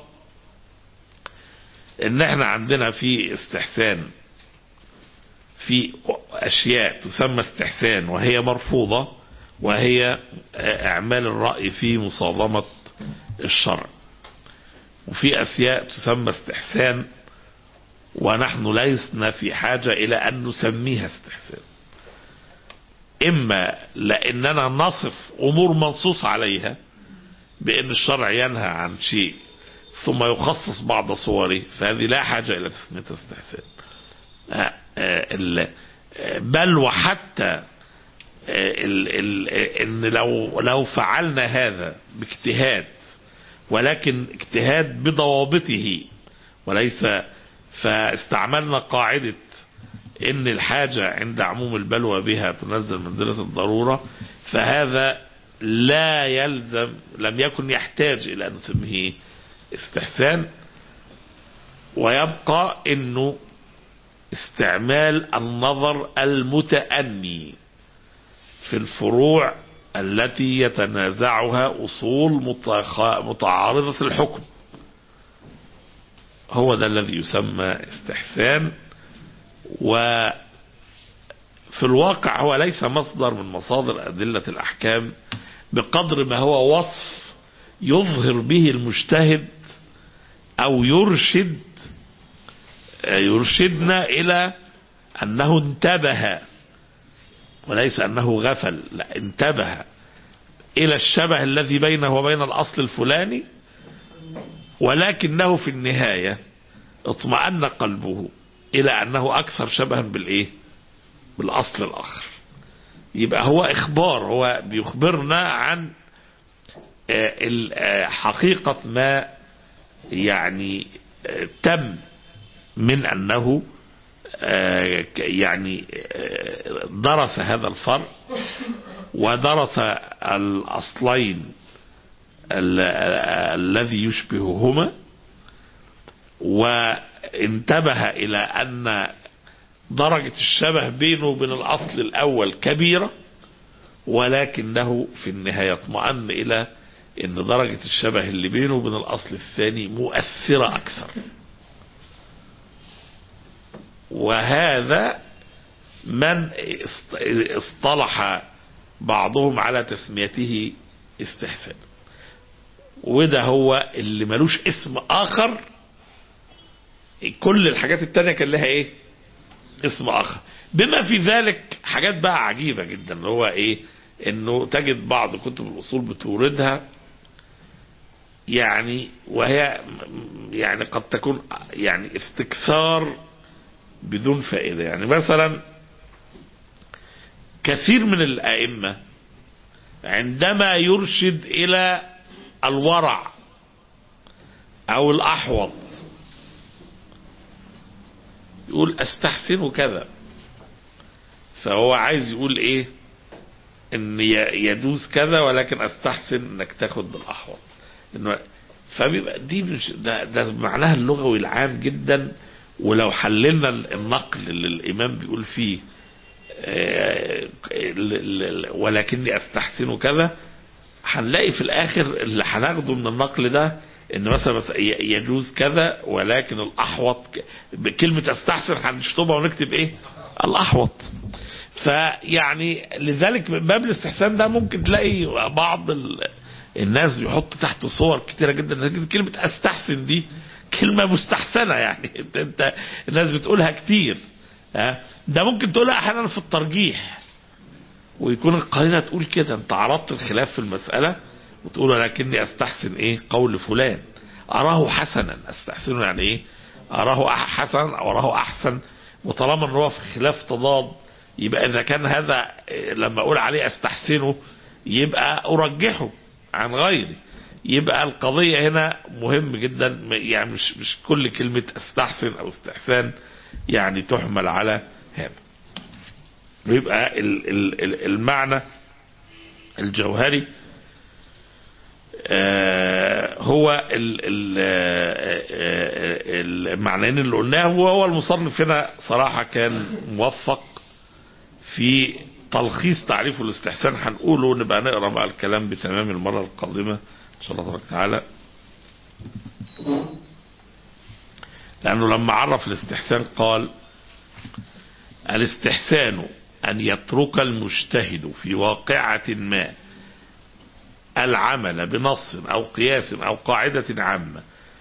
Speaker 2: ان احنا عندنا في استحسان في اشياء تسمى استحسان وهي مرفوضة وهي اعمال الرأي في مصادمة الشرع وفي اشياء تسمى استحسان ونحن لسنا في حاجة الى ان نسميها استحسان اما لاننا نصف امور منصوص عليها بان الشرع ينهى عن شيء ثم يخصص بعض صوره فهذه لا حاجه الى تسميه استحسان آه، آه، ال- آه، بل وحتى آه، ال- ال- آه، ان لو لو فعلنا هذا باجتهاد ولكن اجتهاد بضوابطه وليس فاستعملنا قاعده ان الحاجة عند عموم البلوى بها تنزل منزلة الضرورة فهذا لا يلزم لم يكن يحتاج الى ان نسميه استحسان ويبقى انه استعمال النظر المتأني في الفروع التي يتنازعها أصول متخ- متعارضة الحكم هو ده الذي يسمى استحسان وفي الواقع هو ليس مصدر من مصادر أدلة الأحكام بقدر ما هو وصف يظهر به المجتهد أو يرشد يرشدنا إلى أنه انتبه وليس أنه غفل لا انتبه إلى الشبه الذي بينه وبين الأصل الفلاني ولكنه في النهاية اطمأن قلبه إلى أنه أكثر شبها بالإيه بالأصل الآخر يبقى هو إخبار هو بيخبرنا عن آه، ال- آه، حقيقة ما يعني آه، تم من أنه آه، ك- يعني آه، درس هذا الفرق ودرس الأصلين ال- ال- الذي يشبههما وانتبه إلى أن درجة الشبه بينه وبين الأصل الأول كبيرة ولكنه في النهاية اطمأن إلى أن درجة الشبه اللي بينه وبين الأصل الثاني مؤثرة أكثر وهذا من است- اصطلح بعضهم على تسميته استحسان وده هو اللي ملوش اسم آخر كل الحاجات التانية كان لها ايه اسم آخر بما في ذلك حاجات بقى عجيبة جدا اللي هو ايه انه تجد بعض كتب الاصول بتوردها يعني وهي يعني قد تكون يعني استكثار بدون فائدة يعني مثلا كثير من الأئمة عندما يرشد إلى الورع أو الأحوط يقول أستحسن كذا فهو عايز يقول إيه إن ي- يجوز كذا ولكن أستحسن إنك تاخد بالأحوط إنه فبيبقى دي مش ده, ده معناها اللغوي العام جدا ولو حللنا النقل اللي الإمام بيقول فيه آه، ال- ال- ولكني استحسن كذا هنلاقي في الاخر اللي هناخده من النقل ده ان مثلا بس ي- يجوز كذا ولكن الاحوط ك- بكلمه استحسن هنشطبها ونكتب ايه الاحوط فيعني لذلك من باب الاستحسان ده ممكن تلاقي بعض ال... الناس بيحط تحت صور كتيره جدا نتيجة كلمه استحسن دي كلمه مستحسنه يعني انت, انت الناس بتقولها كتير ها ده ممكن تقولها احيانا في الترجيح ويكون القرينه تقول كده انت عرضت الخلاف في المساله وتقول ولكني استحسن ايه قول فلان اراه حسنا استحسنه يعني ايه اراه أح- حسنا او اراه احسن وطالما ان هو في خلاف تضاد يبقى اذا كان هذا إيه، لما اقول عليه استحسنه يبقى ارجحه عن غيري يبقى القضية هنا مهم جدا م- يعني مش مش كل كلمة استحسن او استحسان يعني تحمل على هذا ويبقى ال- ال- ال- المعنى الجوهري آه، هو ال- ال- آه، آه، المعنيين اللي قلناه وهو المصنف هنا صراحة كان موفق في تلخيص تعريف الاستحسان هنقوله ونبقى نقرا بقى الكلام بتمام المرة القادمة إن شاء الله تبارك وتعالى لأنه لما عرف الاستحسان قال الاستحسان أن يترك المجتهد في واقعة ما العمل بنص أو قياس أو قاعدة عامة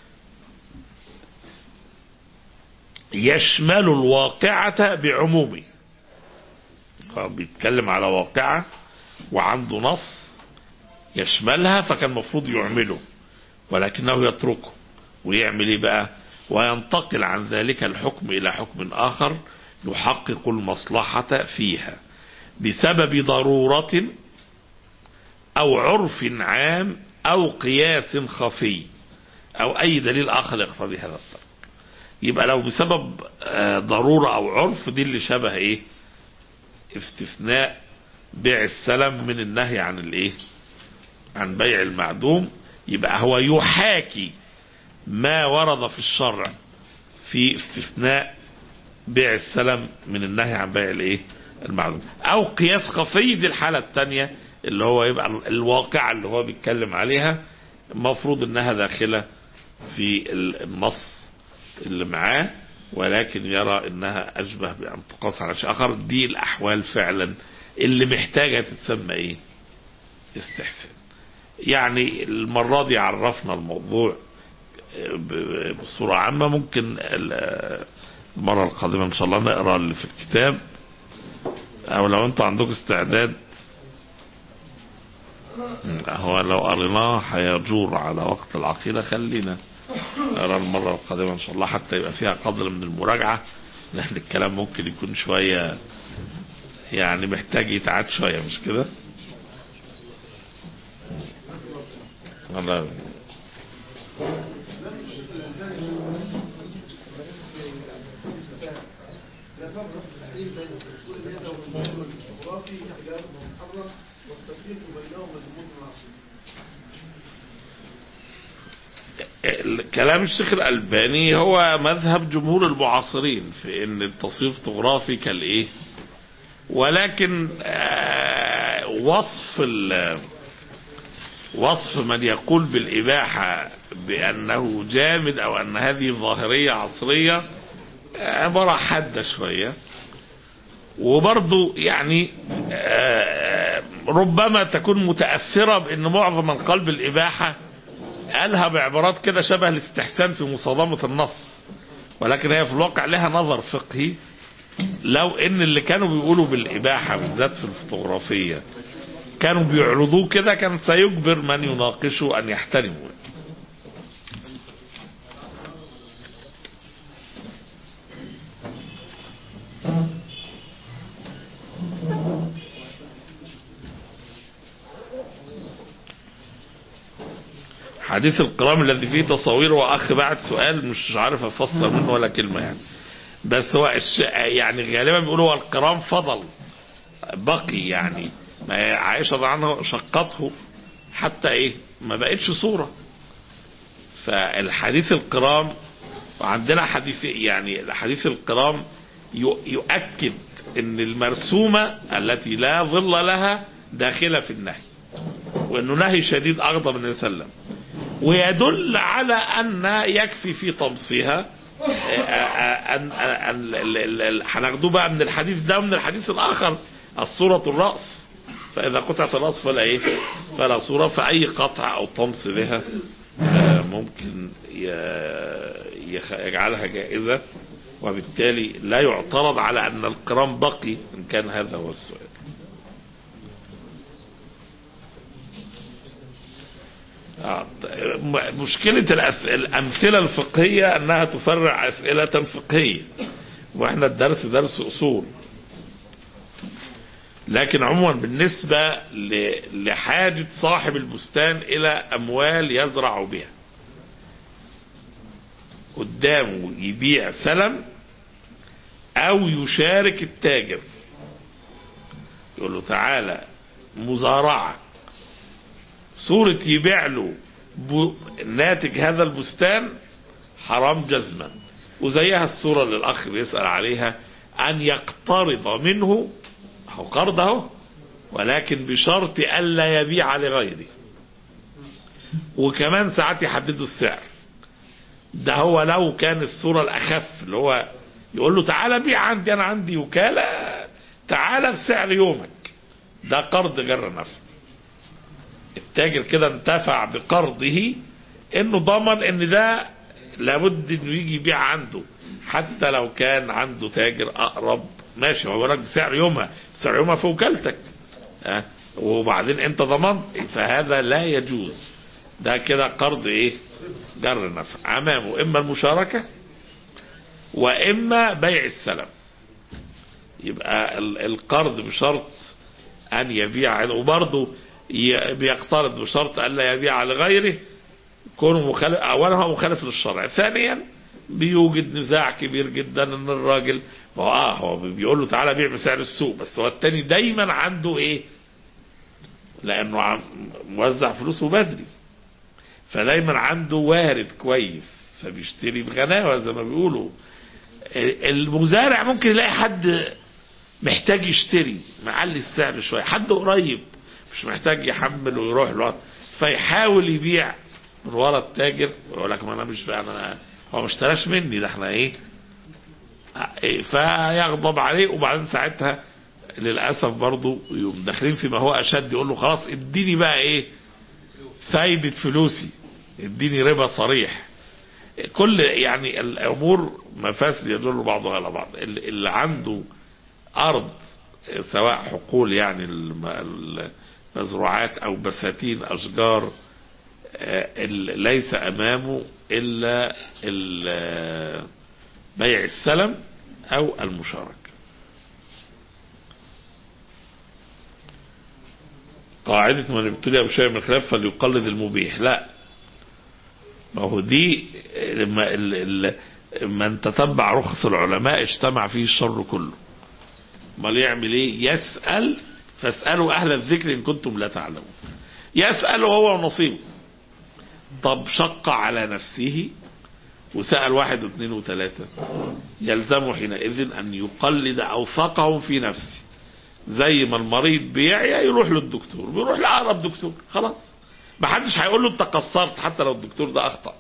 Speaker 2: يشمل الواقعة بعمومه هو بيتكلم على واقعة وعنده نص يشملها فكان المفروض يعمله ولكنه يتركه ويعمل ايه بقى وينتقل عن ذلك الحكم الى حكم اخر يحقق المصلحة فيها بسبب ضرورة او عرف عام او قياس خفي او اي دليل اخر يقتضي هذا الترك يبقى لو بسبب آه، ضرورة او عرف دي اللي شبه ايه استثناء بيع السلم من النهي عن الايه عن بيع المعدوم يبقى هو يحاكي ما ورد في الشرع في استثناء بيع السلم من النهي عن بيع الايه المعدوم او قياس خفي دي الحالة الثانية اللي هو يبقى الواقع اللي هو بيتكلم عليها المفروض انها داخلة في النص اللي معاه ولكن يرى انها اشبه بان تقاس على شيء اخر دي الاحوال فعلا اللي محتاجة تتسمى ايه استحسان يعني المرة دي عرفنا الموضوع ب- بصورة عامة ممكن ال- المرة القادمة ان شاء الله نقرأ اللي في الكتاب او لو انتوا عندكم استعداد هو لو قريناه هيجور على وقت العقيدة خلينا نقرا المرة القادمة ان شاء الله حتى يبقى فيها قدر من المراجعة لان الكلام ممكن يكون شوية يعني محتاج يتعاد شوية مش كده أنا كلام الشيخ الألباني هو مذهب جمهور المعاصرين في ان التصويف الجغرافي كالايه ولكن آه، وصف ال- وصف من يقول بالإباحة بأنه جامد أو أن هذه ظاهرية عصرية آه، عبارة حادة شوية وبرضو يعني آه، ربما تكون متأثرة بأن معظم من قال بالإباحة قالها بعبارات كده شبه الاستحسان في مصادمة النص ولكن هي في الواقع لها نظر فقهي لو ان اللي كانوا بيقولوا بالإباحة بالذات في الفوتوغرافية كانوا بيعرضوه كده كان سيجبر من يناقشه أن يحترمه حديث القرام الذي فيه تصاوير واخ بعت سؤال مش عارف افسر منه ولا كلمه يعني بس هو الش... يعني غالبا بيقولوا هو القرام فضل بقي يعني ما هي عائشه رضي عنها شقته حتى ايه ما بقتش صوره فالحديث القرام وعندنا حديث يعني حديث القرام يو- يؤكد ان المرسومه التي لا ظل لها داخله في النهي وانه نهي شديد اغضب النبي صلى الله عليه وسلم ويدل على ان يكفي في طمسها أن أن ال- ال- ال- هناخدوه بقى من الحديث ده ومن الحديث الاخر الصورة الرأس فاذا قطعت الرأس فلا ايه فلا صورة فاي قطع او طمس بها آه، ممكن ي- يخ- يجعلها جائزة وبالتالي لا يعترض على ان القرام بقي ان كان هذا هو السؤال آه، م- مشكلة الأس- الأمثلة الفقهية أنها تفرع أسئلة فقهية وإحنا الدرس درس أصول لكن عموما بالنسبة ل- لحاجة صاحب البستان إلى أموال يزرع بها قدامه يبيع سلم أو يشارك التاجر يقول له تعالى مزارعة صورة يبيع له ب- ناتج هذا البستان حرام جزما وزيها الصورة اللي الأخ بيسأل عليها أن يقترض منه هو قرض اهو ولكن بشرط ألا يبيع لغيره وكمان ساعات يحددوا السعر ده هو لو كان الصورة الأخف اللي هو يقول له تعالى بيع عندي أنا عندي وكالة تعالى بسعر يومك ده قرض غير نفع التاجر كده انتفع بقرضه انه ضمن ان ده لابد انه يجي يبيع عنده حتى لو كان عنده تاجر اقرب ماشي هو لك بسعر يومها بسعر يومها في وكالتك ها وبعدين انت ضمنت فهذا لا يجوز ده كده قرض ايه جر نفع امامه اما المشاركة واما بيع السلم يبقى ال- القرض بشرط ان يبيع وبرضه ي- بيقترض بشرط الا يبيع لغيره كونه مخالف اولا هو مخالف للشرع ثانيا بيوجد نزاع كبير جدا ان الراجل ما هو اه هو بيقول له تعالى بيع بسعر السوق بس هو التاني دايما عنده ايه لانه عم- موزع فلوسه بدري فدايما عنده وارد كويس فبيشتري بغناوه زي ما بيقولوا المزارع ممكن يلاقي حد محتاج يشتري معلي السعر شويه حد قريب مش محتاج يحمل ويروح له فيحاول يبيع من ورا التاجر ويقول لك ما انا مش انا هو ما اشتراش مني ده احنا ايه فيغضب عليه وبعدين ساعتها للاسف برضه يقوم داخلين فيما هو اشد يقول له خلاص اديني بقى ايه فايدة فلوسي اديني ربا صريح كل يعني الامور مفاسد يدل بعضها على بعض اللي عنده ارض سواء حقول يعني المزروعات او بساتين اشجار ليس امامه الا بيع السلم او المشاركه قاعدة من ابتلي بشيء من الخلاف فليقلد المبيح لا ما هو دي لما من تتبع رخص العلماء اجتمع فيه الشر كله امال يعمل ايه يسأل فاسألوا اهل الذكر ان كنتم لا تعلمون يسأل هو ونصيبه طب شق على نفسه وسأل واحد واثنين وثلاثة يلزمه حينئذ ان يقلد اوثقهم في نفسه زي ما المريض بيعيا يروح للدكتور بيروح لأقرب دكتور خلاص ما حدش هيقول له انت قصرت حتى لو الدكتور ده اخطأ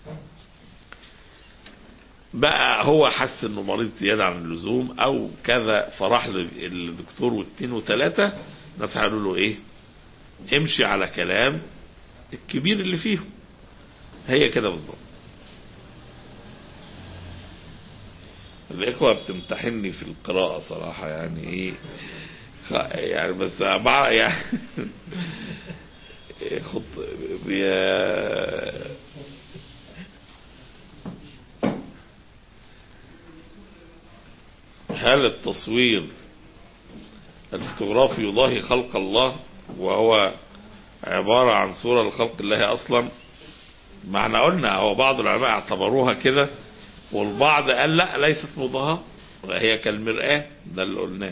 Speaker 2: بقى هو حس انه مريض زيادة عن اللزوم او كذا فراح للدكتور واثنين وثلاثة الناس هيقولوا له ايه امشي على كلام الكبير اللي فيهم هي كده بالظبط الإخوة بتمتحني في القراءة صراحة يعني إيه يعني بس مع يعني خط بيا هل التصوير الفوتوغرافي يضاهي خلق الله وهو عبارة عن صورة لخلق الله أصلا معنى قلنا هو بعض العلماء اعتبروها كده والبعض قال لا ليست مضاهاة هي كالمرآة ده اللي قلناه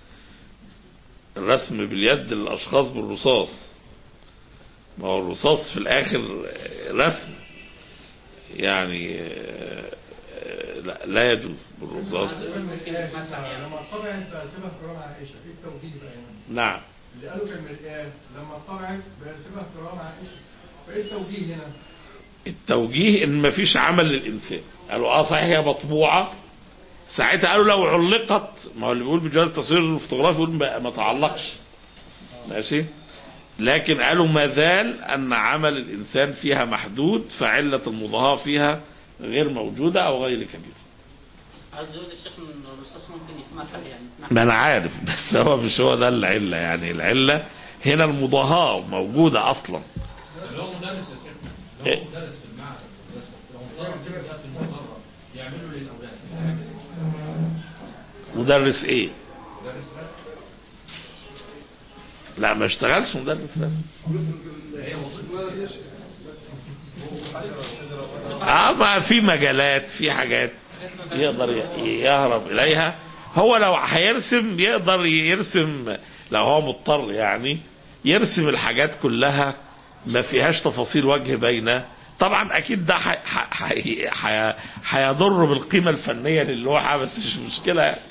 Speaker 2: الرسم باليد للأشخاص بالرصاص ما هو الرصاص في الآخر رسم يعني لا, لا يجوز بالرصاص
Speaker 3: لما طبعت سيبها كرام عائشة ايه التوجيه بقى هنا؟
Speaker 2: نعم
Speaker 3: اللي قالوا كالمرآة لما طبعت سيبها كرام عائشة فايه التوجيه هنا؟
Speaker 2: التوجيه ان مفيش عمل للانسان قالوا اه صحيح هي مطبوعه ساعتها قالوا لو علقت ما هو اللي بيقول بجواز التصوير الفوتوغرافي يقول ما ما تعلقش ماشي لكن قالوا ما زال ان عمل الانسان فيها محدود فعله المضاهاه فيها غير موجوده او غير كبيره
Speaker 4: عايز يقول الشيخ ان الرصاص ممكن يتمسح يعني
Speaker 2: ما انا عارف بس هو مش هو ده العله يعني العله هنا المضاهاه موجوده اصلا
Speaker 5: لو مدرس يا شيخ لو
Speaker 2: إيه؟
Speaker 5: مدرس في المعهد مدرسة لو مدرس في المدرة يعملوا للأولاد
Speaker 2: مدرس ايه
Speaker 5: مدرس بس
Speaker 2: لا ما اشتغلش مدرس بس
Speaker 5: هي وظيفة
Speaker 2: اه ما في مجالات في حاجات يقدر ي- يهرب اليها هو لو هيرسم يقدر يرسم لو هو مضطر يعني يرسم الحاجات كلها ما فيهاش تفاصيل وجه باينه طبعا اكيد ده ح- ح- ح- ح- هيضر بالقيمه الفنيه للوحه بس مش مشكله يعني.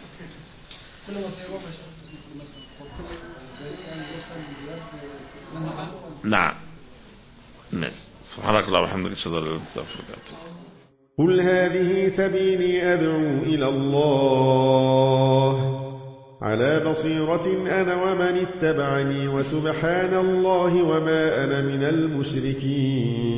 Speaker 2: نعم ماشي سبحانك اللهم وبحمدك اشهد ان لا اله الا انت استغفرك واتوب إليك.
Speaker 6: قل هذه سبيلي أدعو إلى الله على بصيرة أنا ومن اتبعني وسبحان الله وما أنا من المشركين